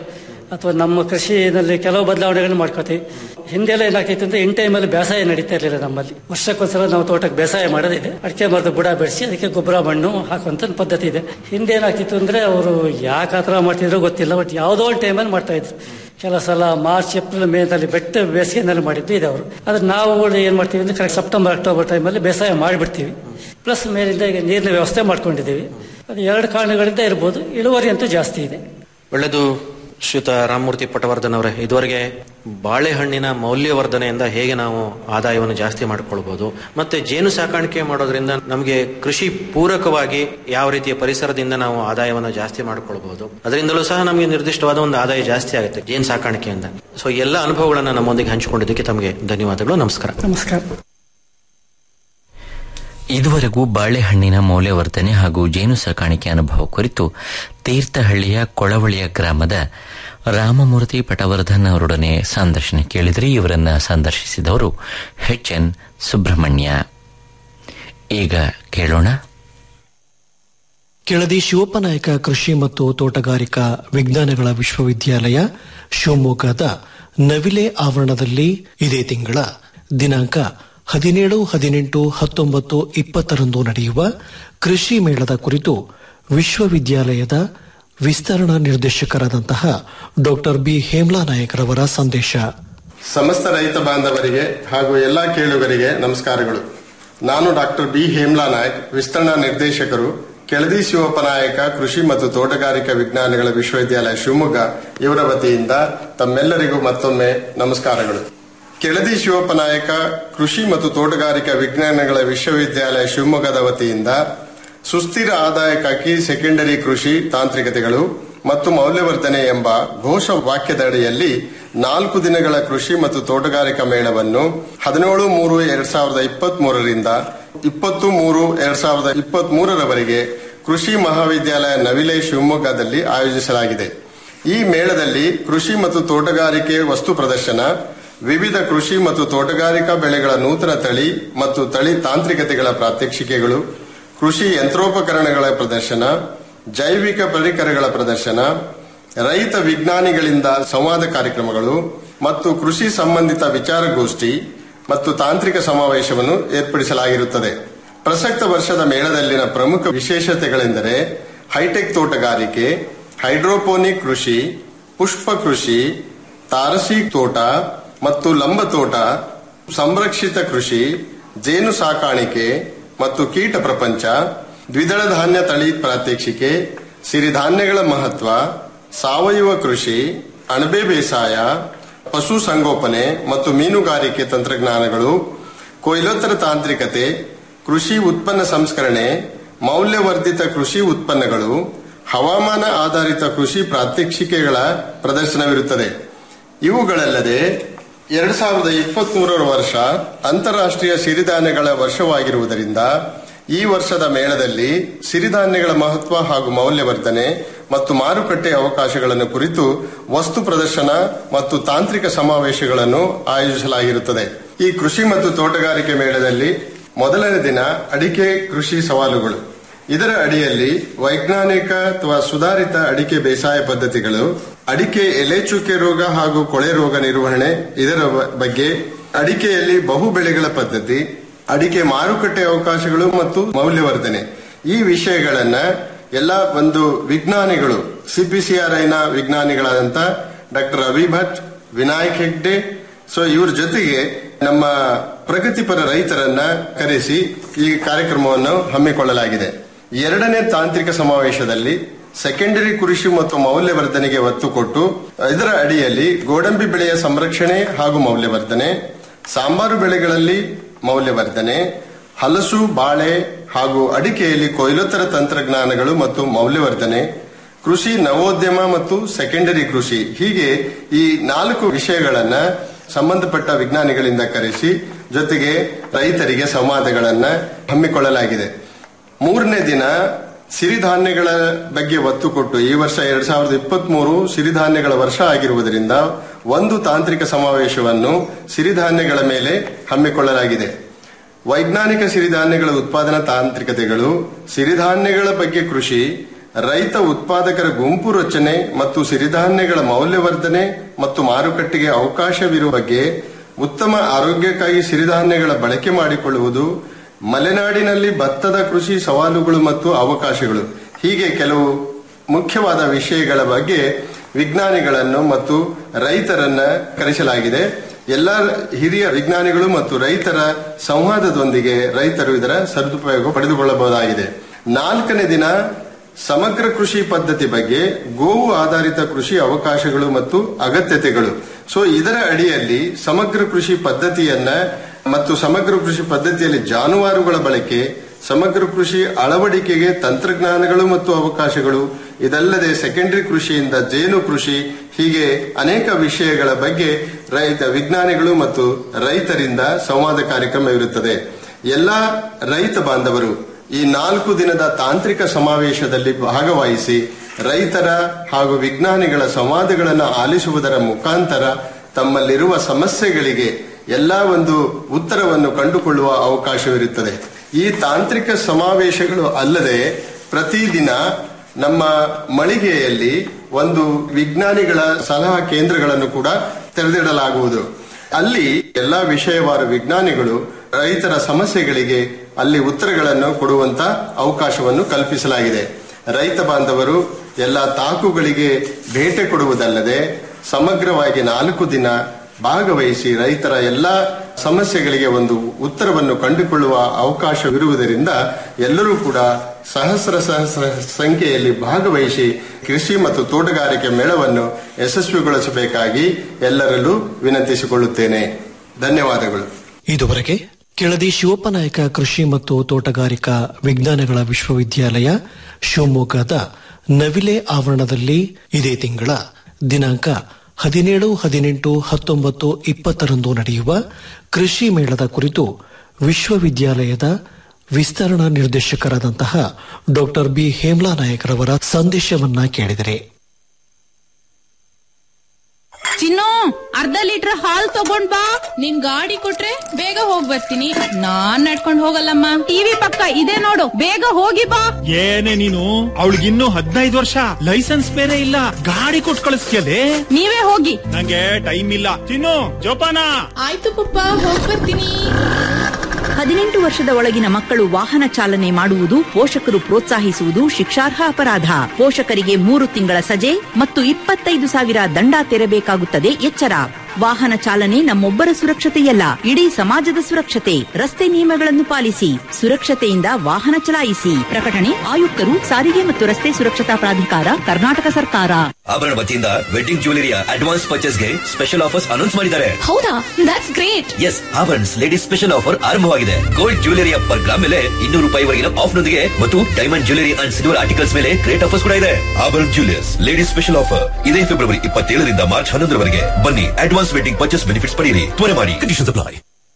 ಅಥವಾ ನಮ್ಮ ಕೃಷಿನಲ್ಲಿ ಕೆಲವು ಬದಲಾವಣೆಗಳನ್ನು ಮಾಡ್ಕೋತೀವಿ ಹಿಂದೆಲ್ಲ ಏನಾಗ್ತಿತ್ತು ಅಂದ್ರೆ ಇನ್ ಟೈಮಲ್ಲಿ ಬೇಸಾಯ ನಡೀತಾ ಇರಲಿಲ್ಲ ನಮ್ಮಲ್ಲಿ ವರ್ಷಕ್ಕೊಂದ್ಸಲ ನಾವು ತೋಟಕ್ಕೆ ಬೇಸಾಯ ಮಾಡೋದಿದೆ ಅಡಿಕೆ ಮರದ ಬುಡ ಬೆಳೆಸಿ ಅದಕ್ಕೆ ಗೊಬ್ಬರ ಮಣ್ಣು ಹಾಕುವಂತ ಪದ್ಧತಿ ಇದೆ ಹಿಂದೆ ಏನಾಗ್ತಿತ್ತು ಅಂದ್ರೆ ಅವರು ಯಾಕೆ ಆ ಥರ ಮಾಡ್ತಿದ್ರು ಗೊತ್ತಿಲ್ಲ ಬಟ್ ಯಾವುದೋ ಒಂದು ಟೈಮಲ್ಲಿ ಮಾಡ್ತಾ ಇದ್ರು ಕೆಲವು ಸಲ ಮಾರ್ಚ್ ಏಪ್ರಿಲ್ ಮೇನಲ್ಲಿ ಬೆಟ್ಟ ಬೇಸಿಗೆನಲ್ಲಿ ಮಾಡಿದ್ದು ಇದೆ ಅವರು ಆದ್ರೆ ನಾವು ಏನ್ ಮಾಡ್ತೀವಿ ಅಂದ್ರೆ ಕರೆಕ್ಟ್ ಸೆಪ್ಟೆಂಬರ್ ಅಕ್ಟೋಬರ್ ಟೈಮಲ್ಲಿ ಬೇಸಾಯ ಮಾಡಿಬಿಡ್ತೀವಿ ಪ್ಲಸ್ ಮೇಲಿಂದ ಈಗ ನೀರಿನ ವ್ಯವಸ್ಥೆ ಮಾಡ್ಕೊಂಡಿದ್ದೀವಿ ಅದು ಎರಡು ಕಾರಣಗಳಿಂದ ಇರ್ಬೋದು ಇಳುವರಿ ಅಂತೂ ಜಾಸ್ತಿ ಇದೆ ಒಳ್ಳೆದು ಶ್ರೀಯುತ ರಾಮಮೂರ್ತಿ ಪಟವರ್ಧನ್ ಅವರೇ ಇದುವರೆಗೆ ಬಾಳೆಹಣ್ಣಿನ ಮೌಲ್ಯವರ್ಧನೆಯಿಂದ ಹೇಗೆ ನಾವು ಆದಾಯವನ್ನು ಜಾಸ್ತಿ ಮಾಡ್ಕೊಳ್ಬಹುದು ಮತ್ತೆ ಜೇನು ಸಾಕಾಣಿಕೆ ಮಾಡೋದ್ರಿಂದ ನಮಗೆ ಕೃಷಿ ಪೂರಕವಾಗಿ ಯಾವ ರೀತಿಯ ಪರಿಸರದಿಂದ ನಾವು ಆದಾಯವನ್ನು ಜಾಸ್ತಿ ಮಾಡ್ಕೊಳ್ಬಹುದು ಅದರಿಂದಲೂ ಸಹ ನಮಗೆ ನಿರ್ದಿಷ್ಟವಾದ ಒಂದು ಆದಾಯ ಜಾಸ್ತಿ ಆಗುತ್ತೆ ಜೇನು ಸಾಕಾಣಿಕೆಯಿಂದ ಸೊ ಎಲ್ಲ ಅನುಭವಗಳನ್ನ ನಮ್ಮೊಂದಿಗೆ ಹಂಚಿಕೊಂಡಿದ್ದಕ್ಕೆ ತಮಗೆ ಧನ್ಯವಾದಗಳು ನಮಸ್ಕಾರ ನಮಸ್ಕಾರ ಇದುವರೆಗೂ ಬಾಳೆಹಣ್ಣಿನ ಮೌಲ್ಯವರ್ಧನೆ ಹಾಗೂ ಜೇನು ಸಾಕಾಣಿಕೆ ಅನುಭವ ಕುರಿತು ತೀರ್ಥಹಳ್ಳಿಯ ಕೊಳವಳಿಯ ಗ್ರಾಮದ ರಾಮಮೂರ್ತಿ ಪಟವರ್ಧನ್ ಅವರೊಡನೆ ಸಂದರ್ಶನ ಕೇಳಿದ್ರಿ ಇವರನ್ನ ಸಂದರ್ಶಿಸಿದವರು ಎಚ್ ಎನ್ ಸುಬ್ರಹ್ಮಣ್ಯ ಈಗ ಕೇಳೋಣ ಕೆಳದಿ ಶಿವಪ್ಪನಾಯಕ ಕೃಷಿ ಮತ್ತು ತೋಟಗಾರಿಕಾ ವಿಜ್ಞಾನಗಳ ವಿಶ್ವವಿದ್ಯಾಲಯ ಶಿವಮೊಗ್ಗದ ನವಿಲೆ ಆವರಣದಲ್ಲಿ ಇದೇ ತಿಂಗಳ ದಿನಾಂಕ ಹದಿನೇಳು ಹದಿನೆಂಟು ಹತ್ತೊಂಬತ್ತು ಇಪ್ಪತ್ತರಂದು ನಡೆಯುವ ಕೃಷಿ ಮೇಳದ ಕುರಿತು ವಿಶ್ವವಿದ್ಯಾಲಯದ ವಿಸ್ತರಣಾ ನಿರ್ದೇಶಕರಾದಂತಹ ಡಾಕ್ಟರ್ ಬಿ ಹೇಮ್ಲಾ ನಾಯಕರವರ ಸಂದೇಶ ಸಮಸ್ತ ರೈತ ಬಾಂಧವರಿಗೆ ಹಾಗೂ ಎಲ್ಲಾ ಕೇಳುಗರಿಗೆ ನಮಸ್ಕಾರಗಳು ನಾನು ಡಾಕ್ಟರ್ ಬಿ ಹೇಮ್ಲಾ ನಾಯಕ್ ವಿಸ್ತರಣಾ ನಿರ್ದೇಶಕರು ಕೆಳದಿ ಶಿವಪ್ಪ ನಾಯಕ ಕೃಷಿ ಮತ್ತು ತೋಟಗಾರಿಕಾ ವಿಜ್ಞಾನಗಳ ವಿಶ್ವವಿದ್ಯಾಲಯ ಶಿವಮೊಗ್ಗ ಇವರ ವತಿಯಿಂದ ತಮ್ಮೆಲ್ಲರಿಗೂ ಮತ್ತೊಮ್ಮೆ ನಮಸ್ಕಾರಗಳು ಕೆಳದಿ ಶಿವಪ್ಪ ನಾಯಕ ಕೃಷಿ ಮತ್ತು ತೋಟಗಾರಿಕಾ ವಿಜ್ಞಾನಗಳ ವಿಶ್ವವಿದ್ಯಾಲಯ ಶಿವಮೊಗ್ಗದ ವತಿಯಿಂದ ಸುಸ್ಥಿರ ಆದಾಯಕ್ಕಾಗಿ ಸೆಕೆಂಡರಿ ಕೃಷಿ ತಾಂತ್ರಿಕತೆಗಳು ಮತ್ತು ಮೌಲ್ಯವರ್ಧನೆ ಎಂಬ ಘೋಷ ವಾಕ್ಯದ ಅಡಿಯಲ್ಲಿ ನಾಲ್ಕು ದಿನಗಳ ಕೃಷಿ ಮತ್ತು ತೋಟಗಾರಿಕಾ ಮೇಳವನ್ನು ಹದಿನೇಳು ಮೂರು ಎರಡ್ ಸಾವಿರದ ಇಪ್ಪತ್ತ್ ಮೂರರಿಂದ ಇಪ್ಪತ್ತು ಮೂರು ಎರಡ್ ಸಾವಿರದ ಇಪ್ಪತ್ತ್ ಮೂರರವರೆಗೆ ಕೃಷಿ ಮಹಾವಿದ್ಯಾಲಯ ನವಿಲೆ ಶಿವಮೊಗ್ಗದಲ್ಲಿ ಆಯೋಜಿಸಲಾಗಿದೆ ಈ ಮೇಳದಲ್ಲಿ ಕೃಷಿ ಮತ್ತು ತೋಟಗಾರಿಕೆ ವಸ್ತು ಪ್ರದರ್ಶನ ವಿವಿಧ ಕೃಷಿ ಮತ್ತು ತೋಟಗಾರಿಕಾ ಬೆಳೆಗಳ ನೂತನ ತಳಿ ಮತ್ತು ತಳಿ ತಾಂತ್ರಿಕತೆಗಳ ಪ್ರಾತ್ಯಕ್ಷಿಕೆಗಳು ಕೃಷಿ ಯಂತ್ರೋಪಕರಣಗಳ ಪ್ರದರ್ಶನ ಜೈವಿಕ ಪರಿಕರಗಳ ಪ್ರದರ್ಶನ ರೈತ ವಿಜ್ಞಾನಿಗಳಿಂದ ಸಂವಾದ ಕಾರ್ಯಕ್ರಮಗಳು ಮತ್ತು ಕೃಷಿ ಸಂಬಂಧಿತ ವಿಚಾರಗೋಷ್ಠಿ ಮತ್ತು ತಾಂತ್ರಿಕ ಸಮಾವೇಶವನ್ನು ಏರ್ಪಡಿಸಲಾಗಿರುತ್ತದೆ ಪ್ರಸಕ್ತ ವರ್ಷದ ಮೇಳದಲ್ಲಿನ ಪ್ರಮುಖ ವಿಶೇಷತೆಗಳೆಂದರೆ ಹೈಟೆಕ್ ತೋಟಗಾರಿಕೆ ಹೈಡ್ರೋಪೋನಿಕ್ ಕೃಷಿ ಪುಷ್ಪ ಕೃಷಿ ತಾರಸಿ ತೋಟ ಮತ್ತು ಲಂಬ ತೋಟ ಸಂರಕ್ಷಿತ ಕೃಷಿ ಜೇನು ಸಾಕಾಣಿಕೆ ಮತ್ತು ಕೀಟ ಪ್ರಪಂಚ ದ್ವಿದಳ ಧಾನ್ಯ ತಳಿ ಪ್ರಾತ್ಯಕ್ಷಿಕೆ ಸಿರಿಧಾನ್ಯಗಳ ಮಹತ್ವ ಸಾವಯವ ಕೃಷಿ ಅಣಬೆ ಬೇಸಾಯ ಪಶು ಸಂಗೋಪನೆ ಮತ್ತು ಮೀನುಗಾರಿಕೆ ತಂತ್ರಜ್ಞಾನಗಳು ಕೊಯ್ಲೋತ್ತರ ತಾಂತ್ರಿಕತೆ ಕೃಷಿ ಉತ್ಪನ್ನ ಸಂಸ್ಕರಣೆ ಮೌಲ್ಯವರ್ಧಿತ ಕೃಷಿ ಉತ್ಪನ್ನಗಳು ಹವಾಮಾನ ಆಧಾರಿತ ಕೃಷಿ ಪ್ರಾತ್ಯಕ್ಷಿಕೆಗಳ ಪ್ರದರ್ಶನವಿರುತ್ತದೆ ಇವುಗಳಲ್ಲದೆ ಎರಡ್ ಸಾವಿರದ ಇಪ್ಪತ್ತ್ ಮೂರರ ವರ್ಷ ಅಂತಾರಾಷ್ಟ್ರೀಯ ಸಿರಿಧಾನ್ಯಗಳ ವರ್ಷವಾಗಿರುವುದರಿಂದ ಈ ವರ್ಷದ ಮೇಳದಲ್ಲಿ ಸಿರಿಧಾನ್ಯಗಳ ಮಹತ್ವ ಹಾಗೂ ಮೌಲ್ಯವರ್ಧನೆ ಮತ್ತು ಮಾರುಕಟ್ಟೆ ಅವಕಾಶಗಳನ್ನು ಕುರಿತು ವಸ್ತು ಪ್ರದರ್ಶನ ಮತ್ತು ತಾಂತ್ರಿಕ ಸಮಾವೇಶಗಳನ್ನು ಆಯೋಜಿಸಲಾಗಿರುತ್ತದೆ ಈ ಕೃಷಿ ಮತ್ತು ತೋಟಗಾರಿಕೆ ಮೇಳದಲ್ಲಿ ಮೊದಲನೇ ದಿನ ಅಡಿಕೆ ಕೃಷಿ ಸವಾಲುಗಳು ಇದರ ಅಡಿಯಲ್ಲಿ ವೈಜ್ಞಾನಿಕ ಅಥವಾ ಸುಧಾರಿತ ಅಡಿಕೆ ಬೇಸಾಯ ಪದ್ಧತಿಗಳು ಅಡಿಕೆ ಎಲೆ ಚುಕ್ಕೆ ರೋಗ ಹಾಗೂ ಕೊಳೆ ರೋಗ ನಿರ್ವಹಣೆ ಇದರ ಬ- ಬಗ್ಗೆ ಅಡಿಕೆಯಲ್ಲಿ ಬಹು ಬೆಳೆಗಳ ಪದ್ಧತಿ ಅಡಿಕೆ ಮಾರುಕಟ್ಟೆ ಅವಕಾಶಗಳು ಮತ್ತು ಮೌಲ್ಯವರ್ಧನೆ ಈ ವಿಷಯಗಳನ್ನ ಎಲ್ಲ ಒಂದು ವಿಜ್ಞಾನಿಗಳು ಸಿಪಿಸಿಆರ್ಐನ ವಿಜ್ಞಾನಿಗಳಾದಂತ ಡಾಕ್ಟರ್ ಅಭಿ ಭಟ್ ವಿನಾಯಕ್ ಹೆಗ್ಡೆ ಸೊ ಇವ್ರ ಜೊತೆಗೆ ನಮ್ಮ ಪ್ರಗತಿಪರ ರೈತರನ್ನ ಕರೆಸಿ ಈ ಕಾರ್ಯಕ್ರಮವನ್ನು ಹಮ್ಮಿಕೊಳ್ಳಲಾಗಿದೆ ಎರಡನೇ ತಾಂತ್ರಿಕ ಸಮಾವೇಶದಲ್ಲಿ ಸೆಕೆಂಡರಿ ಕೃಷಿ ಮತ್ತು ಮೌಲ್ಯವರ್ಧನೆಗೆ ಒತ್ತು ಕೊಟ್ಟು ಇದರ ಅಡಿಯಲ್ಲಿ ಗೋಡಂಬಿ ಬೆಳೆಯ ಸಂರಕ್ಷಣೆ ಹಾಗೂ ಮೌಲ್ಯವರ್ಧನೆ ಸಾಂಬಾರು ಬೆಳೆಗಳಲ್ಲಿ ಮೌಲ್ಯವರ್ಧನೆ ಹಲಸು ಬಾಳೆ ಹಾಗೂ ಅಡಿಕೆಯಲ್ಲಿ ಕೊಯ್ಲೋತ್ತರ ತಂತ್ರಜ್ಞಾನಗಳು ಮತ್ತು ಮೌಲ್ಯವರ್ಧನೆ ಕೃಷಿ ನವೋದ್ಯಮ ಮತ್ತು ಸೆಕೆಂಡರಿ ಕೃಷಿ ಹೀಗೆ ಈ ನಾಲ್ಕು ವಿಷಯಗಳನ್ನ ಸಂಬಂಧಪಟ್ಟ ವಿಜ್ಞಾನಿಗಳಿಂದ ಕರೆಸಿ ಜೊತೆಗೆ ರೈತರಿಗೆ ಸಂವಾದಗಳನ್ನ ಹಮ್ಮಿಕೊಳ್ಳಲಾಗಿದೆ ಮೂರನೇ ದಿನ ಸಿರಿಧಾನ್ಯಗಳ ಬಗ್ಗೆ ಒತ್ತು ಕೊಟ್ಟು ಈ ವರ್ಷ ಎರಡ್ ಸಾವಿರದ ಇಪ್ಪತ್ತ್ ಮೂರು ಸಿರಿಧಾನ್ಯಗಳ ವರ್ಷ ಆಗಿರುವುದರಿಂದ ಒಂದು ತಾಂತ್ರಿಕ ಸಮಾವೇಶವನ್ನು ಸಿರಿಧಾನ್ಯಗಳ ಮೇಲೆ ಹಮ್ಮಿಕೊಳ್ಳಲಾಗಿದೆ ವೈಜ್ಞಾನಿಕ ಸಿರಿಧಾನ್ಯಗಳ ಉತ್ಪಾದನಾ ತಾಂತ್ರಿಕತೆಗಳು ಸಿರಿಧಾನ್ಯಗಳ ಬಗ್ಗೆ ಕೃಷಿ ರೈತ ಉತ್ಪಾದಕರ ಗುಂಪು ರಚನೆ ಮತ್ತು ಸಿರಿಧಾನ್ಯಗಳ ಮೌಲ್ಯವರ್ಧನೆ ಮತ್ತು ಮಾರುಕಟ್ಟೆಗೆ ಅವಕಾಶವಿರುವ ಬಗ್ಗೆ ಉತ್ತಮ ಆರೋಗ್ಯಕ್ಕಾಗಿ ಸಿರಿಧಾನ್ಯಗಳ ಬಳಕೆ ಮಾಡಿಕೊಳ್ಳುವುದು ಮಲೆನಾಡಿನಲ್ಲಿ ಭತ್ತದ ಕೃಷಿ ಸವಾಲುಗಳು ಮತ್ತು ಅವಕಾಶಗಳು ಹೀಗೆ ಕೆಲವು ಮುಖ್ಯವಾದ ವಿಷಯಗಳ ಬಗ್ಗೆ ವಿಜ್ಞಾನಿಗಳನ್ನು ಮತ್ತು ರೈತರನ್ನ ಕರೆಸಲಾಗಿದೆ ಎಲ್ಲ ಹಿರಿಯ ವಿಜ್ಞಾನಿಗಳು ಮತ್ತು ರೈತರ ಸಂವಾದದೊಂದಿಗೆ ರೈತರು ಇದರ ಸದುಪಯೋಗ ಪಡೆದುಕೊಳ್ಳಬಹುದಾಗಿದೆ ನಾಲ್ಕನೇ ದಿನ ಸಮಗ್ರ ಕೃಷಿ ಪದ್ಧತಿ ಬಗ್ಗೆ ಗೋವು ಆಧಾರಿತ ಕೃಷಿ ಅವಕಾಶಗಳು ಮತ್ತು ಅಗತ್ಯತೆಗಳು ಸೊ ಇದರ ಅಡಿಯಲ್ಲಿ ಸಮಗ್ರ ಕೃಷಿ ಪದ್ಧತಿಯನ್ನ ಮತ್ತು ಸಮಗ್ರ ಕೃಷಿ ಪದ್ಧತಿಯಲ್ಲಿ ಜಾನುವಾರುಗಳ ಬಳಕೆ ಸಮಗ್ರ ಕೃಷಿ ಅಳವಡಿಕೆಗೆ ತಂತ್ರಜ್ಞಾನಗಳು ಮತ್ತು ಅವಕಾಶಗಳು ಇದಲ್ಲದೆ ಸೆಕೆಂಡರಿ ಕೃಷಿಯಿಂದ ಜೇನು ಕೃಷಿ ಹೀಗೆ ಅನೇಕ ವಿಷಯಗಳ ಬಗ್ಗೆ ರೈತ ವಿಜ್ಞಾನಿಗಳು ಮತ್ತು ರೈತರಿಂದ ಸಂವಾದ ಕಾರ್ಯಕ್ರಮ ಇರುತ್ತದೆ ಎಲ್ಲಾ ರೈತ ಬಾಂಧವರು ಈ ನಾಲ್ಕು ದಿನದ ತಾಂತ್ರಿಕ ಸಮಾವೇಶದಲ್ಲಿ ಭಾಗವಹಿಸಿ ರೈತರ ಹಾಗೂ ವಿಜ್ಞಾನಿಗಳ ಸಂವಾದಗಳನ್ನು ಆಲಿಸುವುದರ ಮುಖಾಂತರ ತಮ್ಮಲ್ಲಿರುವ ಸಮಸ್ಯೆಗಳಿಗೆ ಎಲ್ಲಾ ಒಂದು ಉತ್ತರವನ್ನು ಕಂಡುಕೊಳ್ಳುವ ಅವಕಾಶವಿರುತ್ತದೆ ಈ ತಾಂತ್ರಿಕ ಸಮಾವೇಶಗಳು ಅಲ್ಲದೆ ಪ್ರತಿದಿನ ನಮ್ಮ ಮಳಿಗೆಯಲ್ಲಿ ಒಂದು ವಿಜ್ಞಾನಿಗಳ ಸಲಹಾ ಕೇಂದ್ರಗಳನ್ನು ಕೂಡ ತೆರೆದಿಡಲಾಗುವುದು ಅಲ್ಲಿ ಎಲ್ಲಾ ವಿಷಯವಾರು ವಿಜ್ಞಾನಿಗಳು ರೈತರ ಸಮಸ್ಯೆಗಳಿಗೆ ಅಲ್ಲಿ ಉತ್ತರಗಳನ್ನು ಕೊಡುವಂತ ಅವಕಾಶವನ್ನು ಕಲ್ಪಿಸಲಾಗಿದೆ ರೈತ ಬಾಂಧವರು ಎಲ್ಲ ತಾಕುಗಳಿಗೆ ಭೇಟೆ ಕೊಡುವುದಲ್ಲದೆ ಸಮಗ್ರವಾಗಿ ನಾಲ್ಕು ದಿನ ಭಾಗವಹಿಸಿ ರೈತರ ಎಲ್ಲ ಸಮಸ್ಯೆಗಳಿಗೆ ಒಂದು ಉತ್ತರವನ್ನು ಕಂಡುಕೊಳ್ಳುವ ಅವಕಾಶವಿರುವುದರಿಂದ ಎಲ್ಲರೂ ಕೂಡ ಸಹಸ್ರ ಸಹಸ್ರ ಸಂಖ್ಯೆಯಲ್ಲಿ ಭಾಗವಹಿಸಿ ಕೃಷಿ ಮತ್ತು ತೋಟಗಾರಿಕೆ ಮೇಳವನ್ನು ಯಶಸ್ವಿಗೊಳಿಸಬೇಕಾಗಿ ಎಲ್ಲರಲ್ಲೂ ವಿನಂತಿಸಿಕೊಳ್ಳುತ್ತೇನೆ ಧನ್ಯವಾದಗಳು ಇದುವರೆಗೆ ಕೆಳದಿ ಶಿವಪ್ಪನಾಯಕ ಕೃಷಿ ಮತ್ತು ತೋಟಗಾರಿಕಾ ವಿಜ್ಞಾನಗಳ ವಿಶ್ವವಿದ್ಯಾಲಯ ಶಿವಮೊಗ್ಗದ ನವಿಲೆ ಆವರಣದಲ್ಲಿ ಇದೇ ತಿಂಗಳ ದಿನಾಂಕ ಹದಿನೇಳು ಹದಿನೆಂಟು ಹತ್ತೊಂಬತ್ತು ಇಪ್ಪತ್ತರಂದು ನಡೆಯುವ ಕೃಷಿ ಮೇಳದ ಕುರಿತು ವಿಶ್ವವಿದ್ಯಾಲಯದ ವಿಸ್ತರಣಾ ನಿರ್ದೇಶಕರಾದಂತಹ ಡಾಕ್ಟರ್ ಬಿ ಹೇಮ್ಲಾ ನಾಯಕರವರ ಸಂದೇಶವನ್ನ ಕೇಳಿದರೆ ಚಿನ್ನು ಅರ್ಧ ಲೀಟರ್ ಹಾಲ್ ತಗೊಂಡ್ ಬಾ ನಿನ್ ಗಾಡಿ ಕೊಟ್ರೆ ಬೇಗ ಹೋಗ್ ಬರ್ತೀನಿ ನಾನ್ ನಡ್ಕೊಂಡ್ ಹೋಗಲ್ಲಮ್ಮ ಟಿವಿ ಪಕ್ಕ ಇದೆ ನೋಡು ಬೇಗ ಹೋಗಿ ಬಾ ಏನೇ ನೀನು ಅವಳಿಗಿನ್ನೂ ಹದಿನೈದು ವರ್ಷ ಲೈಸೆನ್ಸ್ ಬೇರೆ ಇಲ್ಲ ಗಾಡಿ ಕೊಟ್ಟು ಕಳಿಸ್ತೀಯಲೇ ನೀವೇ ಹೋಗಿ ನಂಗೆ ಟೈಮ್ ಇಲ್ಲ ಚಿನ್ನು ಜೋಪಾನ ಆಯ್ತು ಪಪ್ಪ ಹೋಗ್ ಬರ್ತೀನಿ ಹದಿನೆಂಟು ವರ್ಷದ ಒಳಗಿನ ಮಕ್ಕಳು ವಾಹನ ಚಾಲನೆ ಮಾಡುವುದು ಪೋಷಕರು ಪ್ರೋತ್ಸಾಹಿಸುವುದು ಶಿಕ್ಷಾರ್ಹ ಅಪರಾಧ ಪೋಷಕರಿಗೆ ಮೂರು ತಿಂಗಳ ಸಜೆ ಮತ್ತು ಇಪ್ಪತ್ತೈದು ಸಾವಿರ ದಂಡ ತೆರಬೇಕಾಗುತ್ತದೆ ಎಚ್ಚರ ವಾಹನ ಚಾಲನೆ ನಮ್ಮೊಬ್ಬರ ಸುರಕ್ಷತೆಯಲ್ಲ ಇಡೀ ಸಮಾಜದ ಸುರಕ್ಷತೆ ರಸ್ತೆ ನಿಯಮಗಳನ್ನು ಪಾಲಿಸಿ ಸುರಕ್ಷತೆಯಿಂದ ವಾಹನ ಚಲಾಯಿಸಿ ಪ್ರಕಟಣೆ ಆಯುಕ್ತರು ಸಾರಿಗೆ ಮತ್ತು ರಸ್ತೆ ಸುರಕ್ಷತಾ ಪ್ರಾಧಿಕಾರ ಕರ್ನಾಟಕ ಸರ್ಕಾರ ಆಭರಣ ವತಿಯಿಂದ ವೆಡ್ಡಿಂಗ್ ಜ್ಯುವೆಲರಿಯ ಅಡ್ವಾನ್ಸ್ ಪರ್ಚೇಸ್ಗೆ ಸ್ಪೆಷಲ್ ಆಫರ್ಸ್ ಅನೌನ್ಸ್ ಮಾಡಿದ್ದಾರೆ ಹೌದಾ that's great yes Abharan ladies special offer ಆರಂಭವಾಗಿದೆ ಗೋಲ್ಡ್ ಜ್ಯುವೆಲರಿಯ ಪರ್ ಗ್ರಾಮ್ ಮೇಲೆ ಇನ್ನೂರು ರೂಪಾಯಿವರೆಗಿನ ಆಫ್ ನೊಂದಿಗೆ ಮತ್ತು diamond jewellery and silver articles ಮೇಲೆ ಗ್ರೇಟ್ ಆಫರ್ಸ್ ಕೂಡ ಇದೆ Abharan jewellers ladies special offer ಇದೇ ಫೆಬ್ರವರಿ ಇಪ್ಪತ್ತೇಳರಿಂದ ಮಾರ್ಚ್ ಹನ್ನೊಂದರವರೆಗೆ ಬನ್ನಿ ಅಡ್ವಾನ್ಸ್ ವೆಡ್ಡಿಂಗ್ ಪರ್ಚೇಸ್ ಬೆನಿಫಿಟ್ಸ್ ಪಡೆಯಿರಿ ತ್ವರೆ ಮಾಡಿ ಕಂಡೀಷನ್ಸ್ ಅಪ್ಲೈ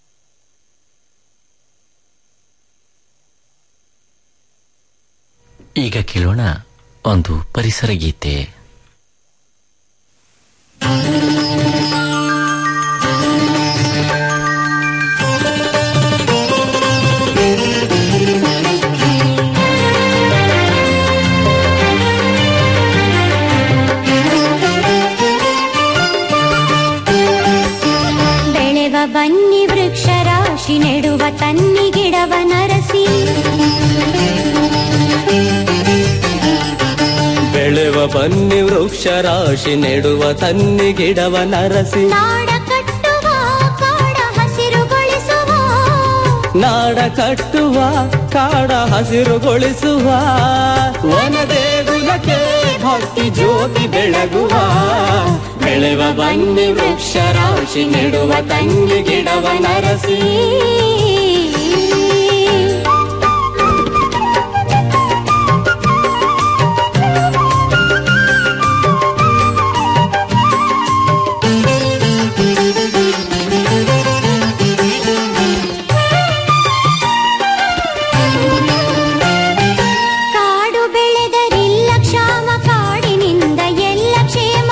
ಈಗ ಕೇಳೋಣ ಒಂದು ಪರಿಸರ ಗೀತೆ ಬೆಳೆವ ಬನ್ನಿ ವೃಕ್ಷ ರಾಶಿ ನೆಡುವ ತನ್ನಿ ಗಿಡವ ನರಸಿ ಬೆಳೆವ ಬನ್ನಿ ವೃಕ್ಷ ರಾಶಿ ನೆಡುವ ತನ್ನಿ ಗಿಡವ ನರಸಿ ನಾಡ ಕಟ್ಟುವ ಕಾಡ ಹಸಿರುಗೊಳಿಸುವ ನಾಡ ಕಟ್ಟುವ ಕಾಡ ಹಸಿರುಗೊಳಿಸುವ ವನ ದೇಗುಲಕ್ಕೆ ಭಕ್ತಿ ಜ್ಯೋತಿ ಬೆಳಗುವ ಬೆಳೆವ ಬನ್ನಿ ವೃಕ್ಷ ರಾಶಿ ನೆಡುವ ತನ್ನಿ ಗಿಡವ ನರಸಿ ಕಾಡು ಬೆಳೆದರಿಲ್ಲ ಕ್ಷಾಮ ಕಾಡಿನಿಂದ ಎಲ್ಲ ಕ್ಷೇಮ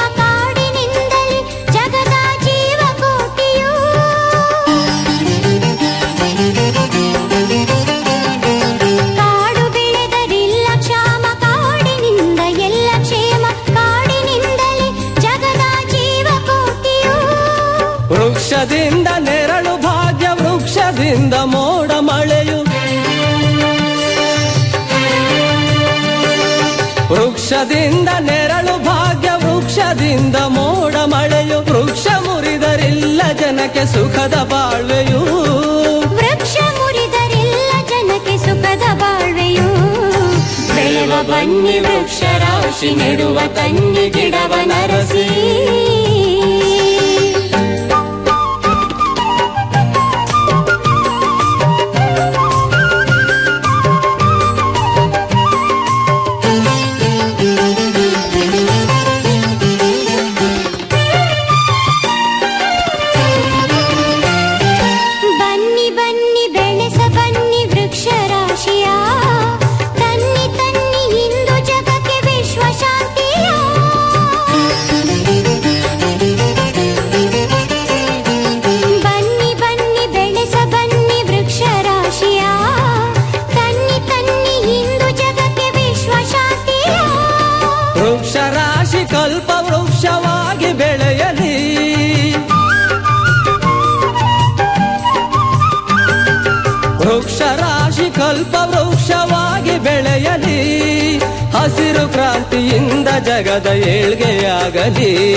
ಕಾಡಿನಿಂದಲೇ ಜಗದ ಜೀವ ಕೋಟಿಯು ವೃಕ್ಷದಿಂದ ನೆರಳು ಭಾಗ್ಯ ವೃಕ್ಷದಿಂದ ಮೋಡ ಮಳೆಯು ವೃಕ್ಷದಿಂದ ನೆರಳು ಭಾಗ್ಯ ವೃಕ್ಷದಿಂದ ಮೋಡ ಮಳೆಯು ವೃಕ್ಷ ಮುರಿದರಿಲ್ಲ ಜನಕ್ಕೆ ಸುಖದ ಬಾಳ್ವೆಯು ವೃಕ್ಷ ಮುರಿದರಿಲ್ಲ ಜನಕ್ಕೆ ಸುಖದ ಬಾಳ್ವೆಯು ಬೆಳೆವ ಬನ್ನಿ ವೃಕ್ಷ ರಾಶಿ ನೆಡುವ ಕನ್ನಿ ಗಿಡವ ನರಸಿ ಬನ್ನಿ ಬನ್ನಿ ಬೆಳೆಸ ಬನ್ನಿ ವೃಕ್ಷ ರಾಶಿಯ ತನ್ನಿ ತನ್ನಿ ಇಂದು ಜಗಕ್ಕೆ ವಿಶ್ವ ಶಾಂತಿಯ ಬನ್ನಿ ಬನ್ನಿ ಬೆಳೆಸ ಬನ್ನಿ ವೃಕ್ಷ ರಾಶಿಯ ತನ್ನಿ ತನ್ನಿ ಇಂದು ಜಗಕ್ಕೆ ವಿಶ್ವ ಶಾಂತಿಯ ವೃಕ್ಷ ರಾಶಿ ಕಲ್ಪ ವೃಕ್ಷವಾಗಿ ಬೆಳೆಯಲಿ ವೃಕ್ಷ ರಾಶಿ ಕಲ್ಪ ವೃಕ್ಷವಾಗಿ ಬೆಳೆಯಲಿ ಹಸಿರು ಕ್ರಾಂತಿಯಿಂದ ಜಗದ ಏಳ್ಗೆಯಾಗಲಿ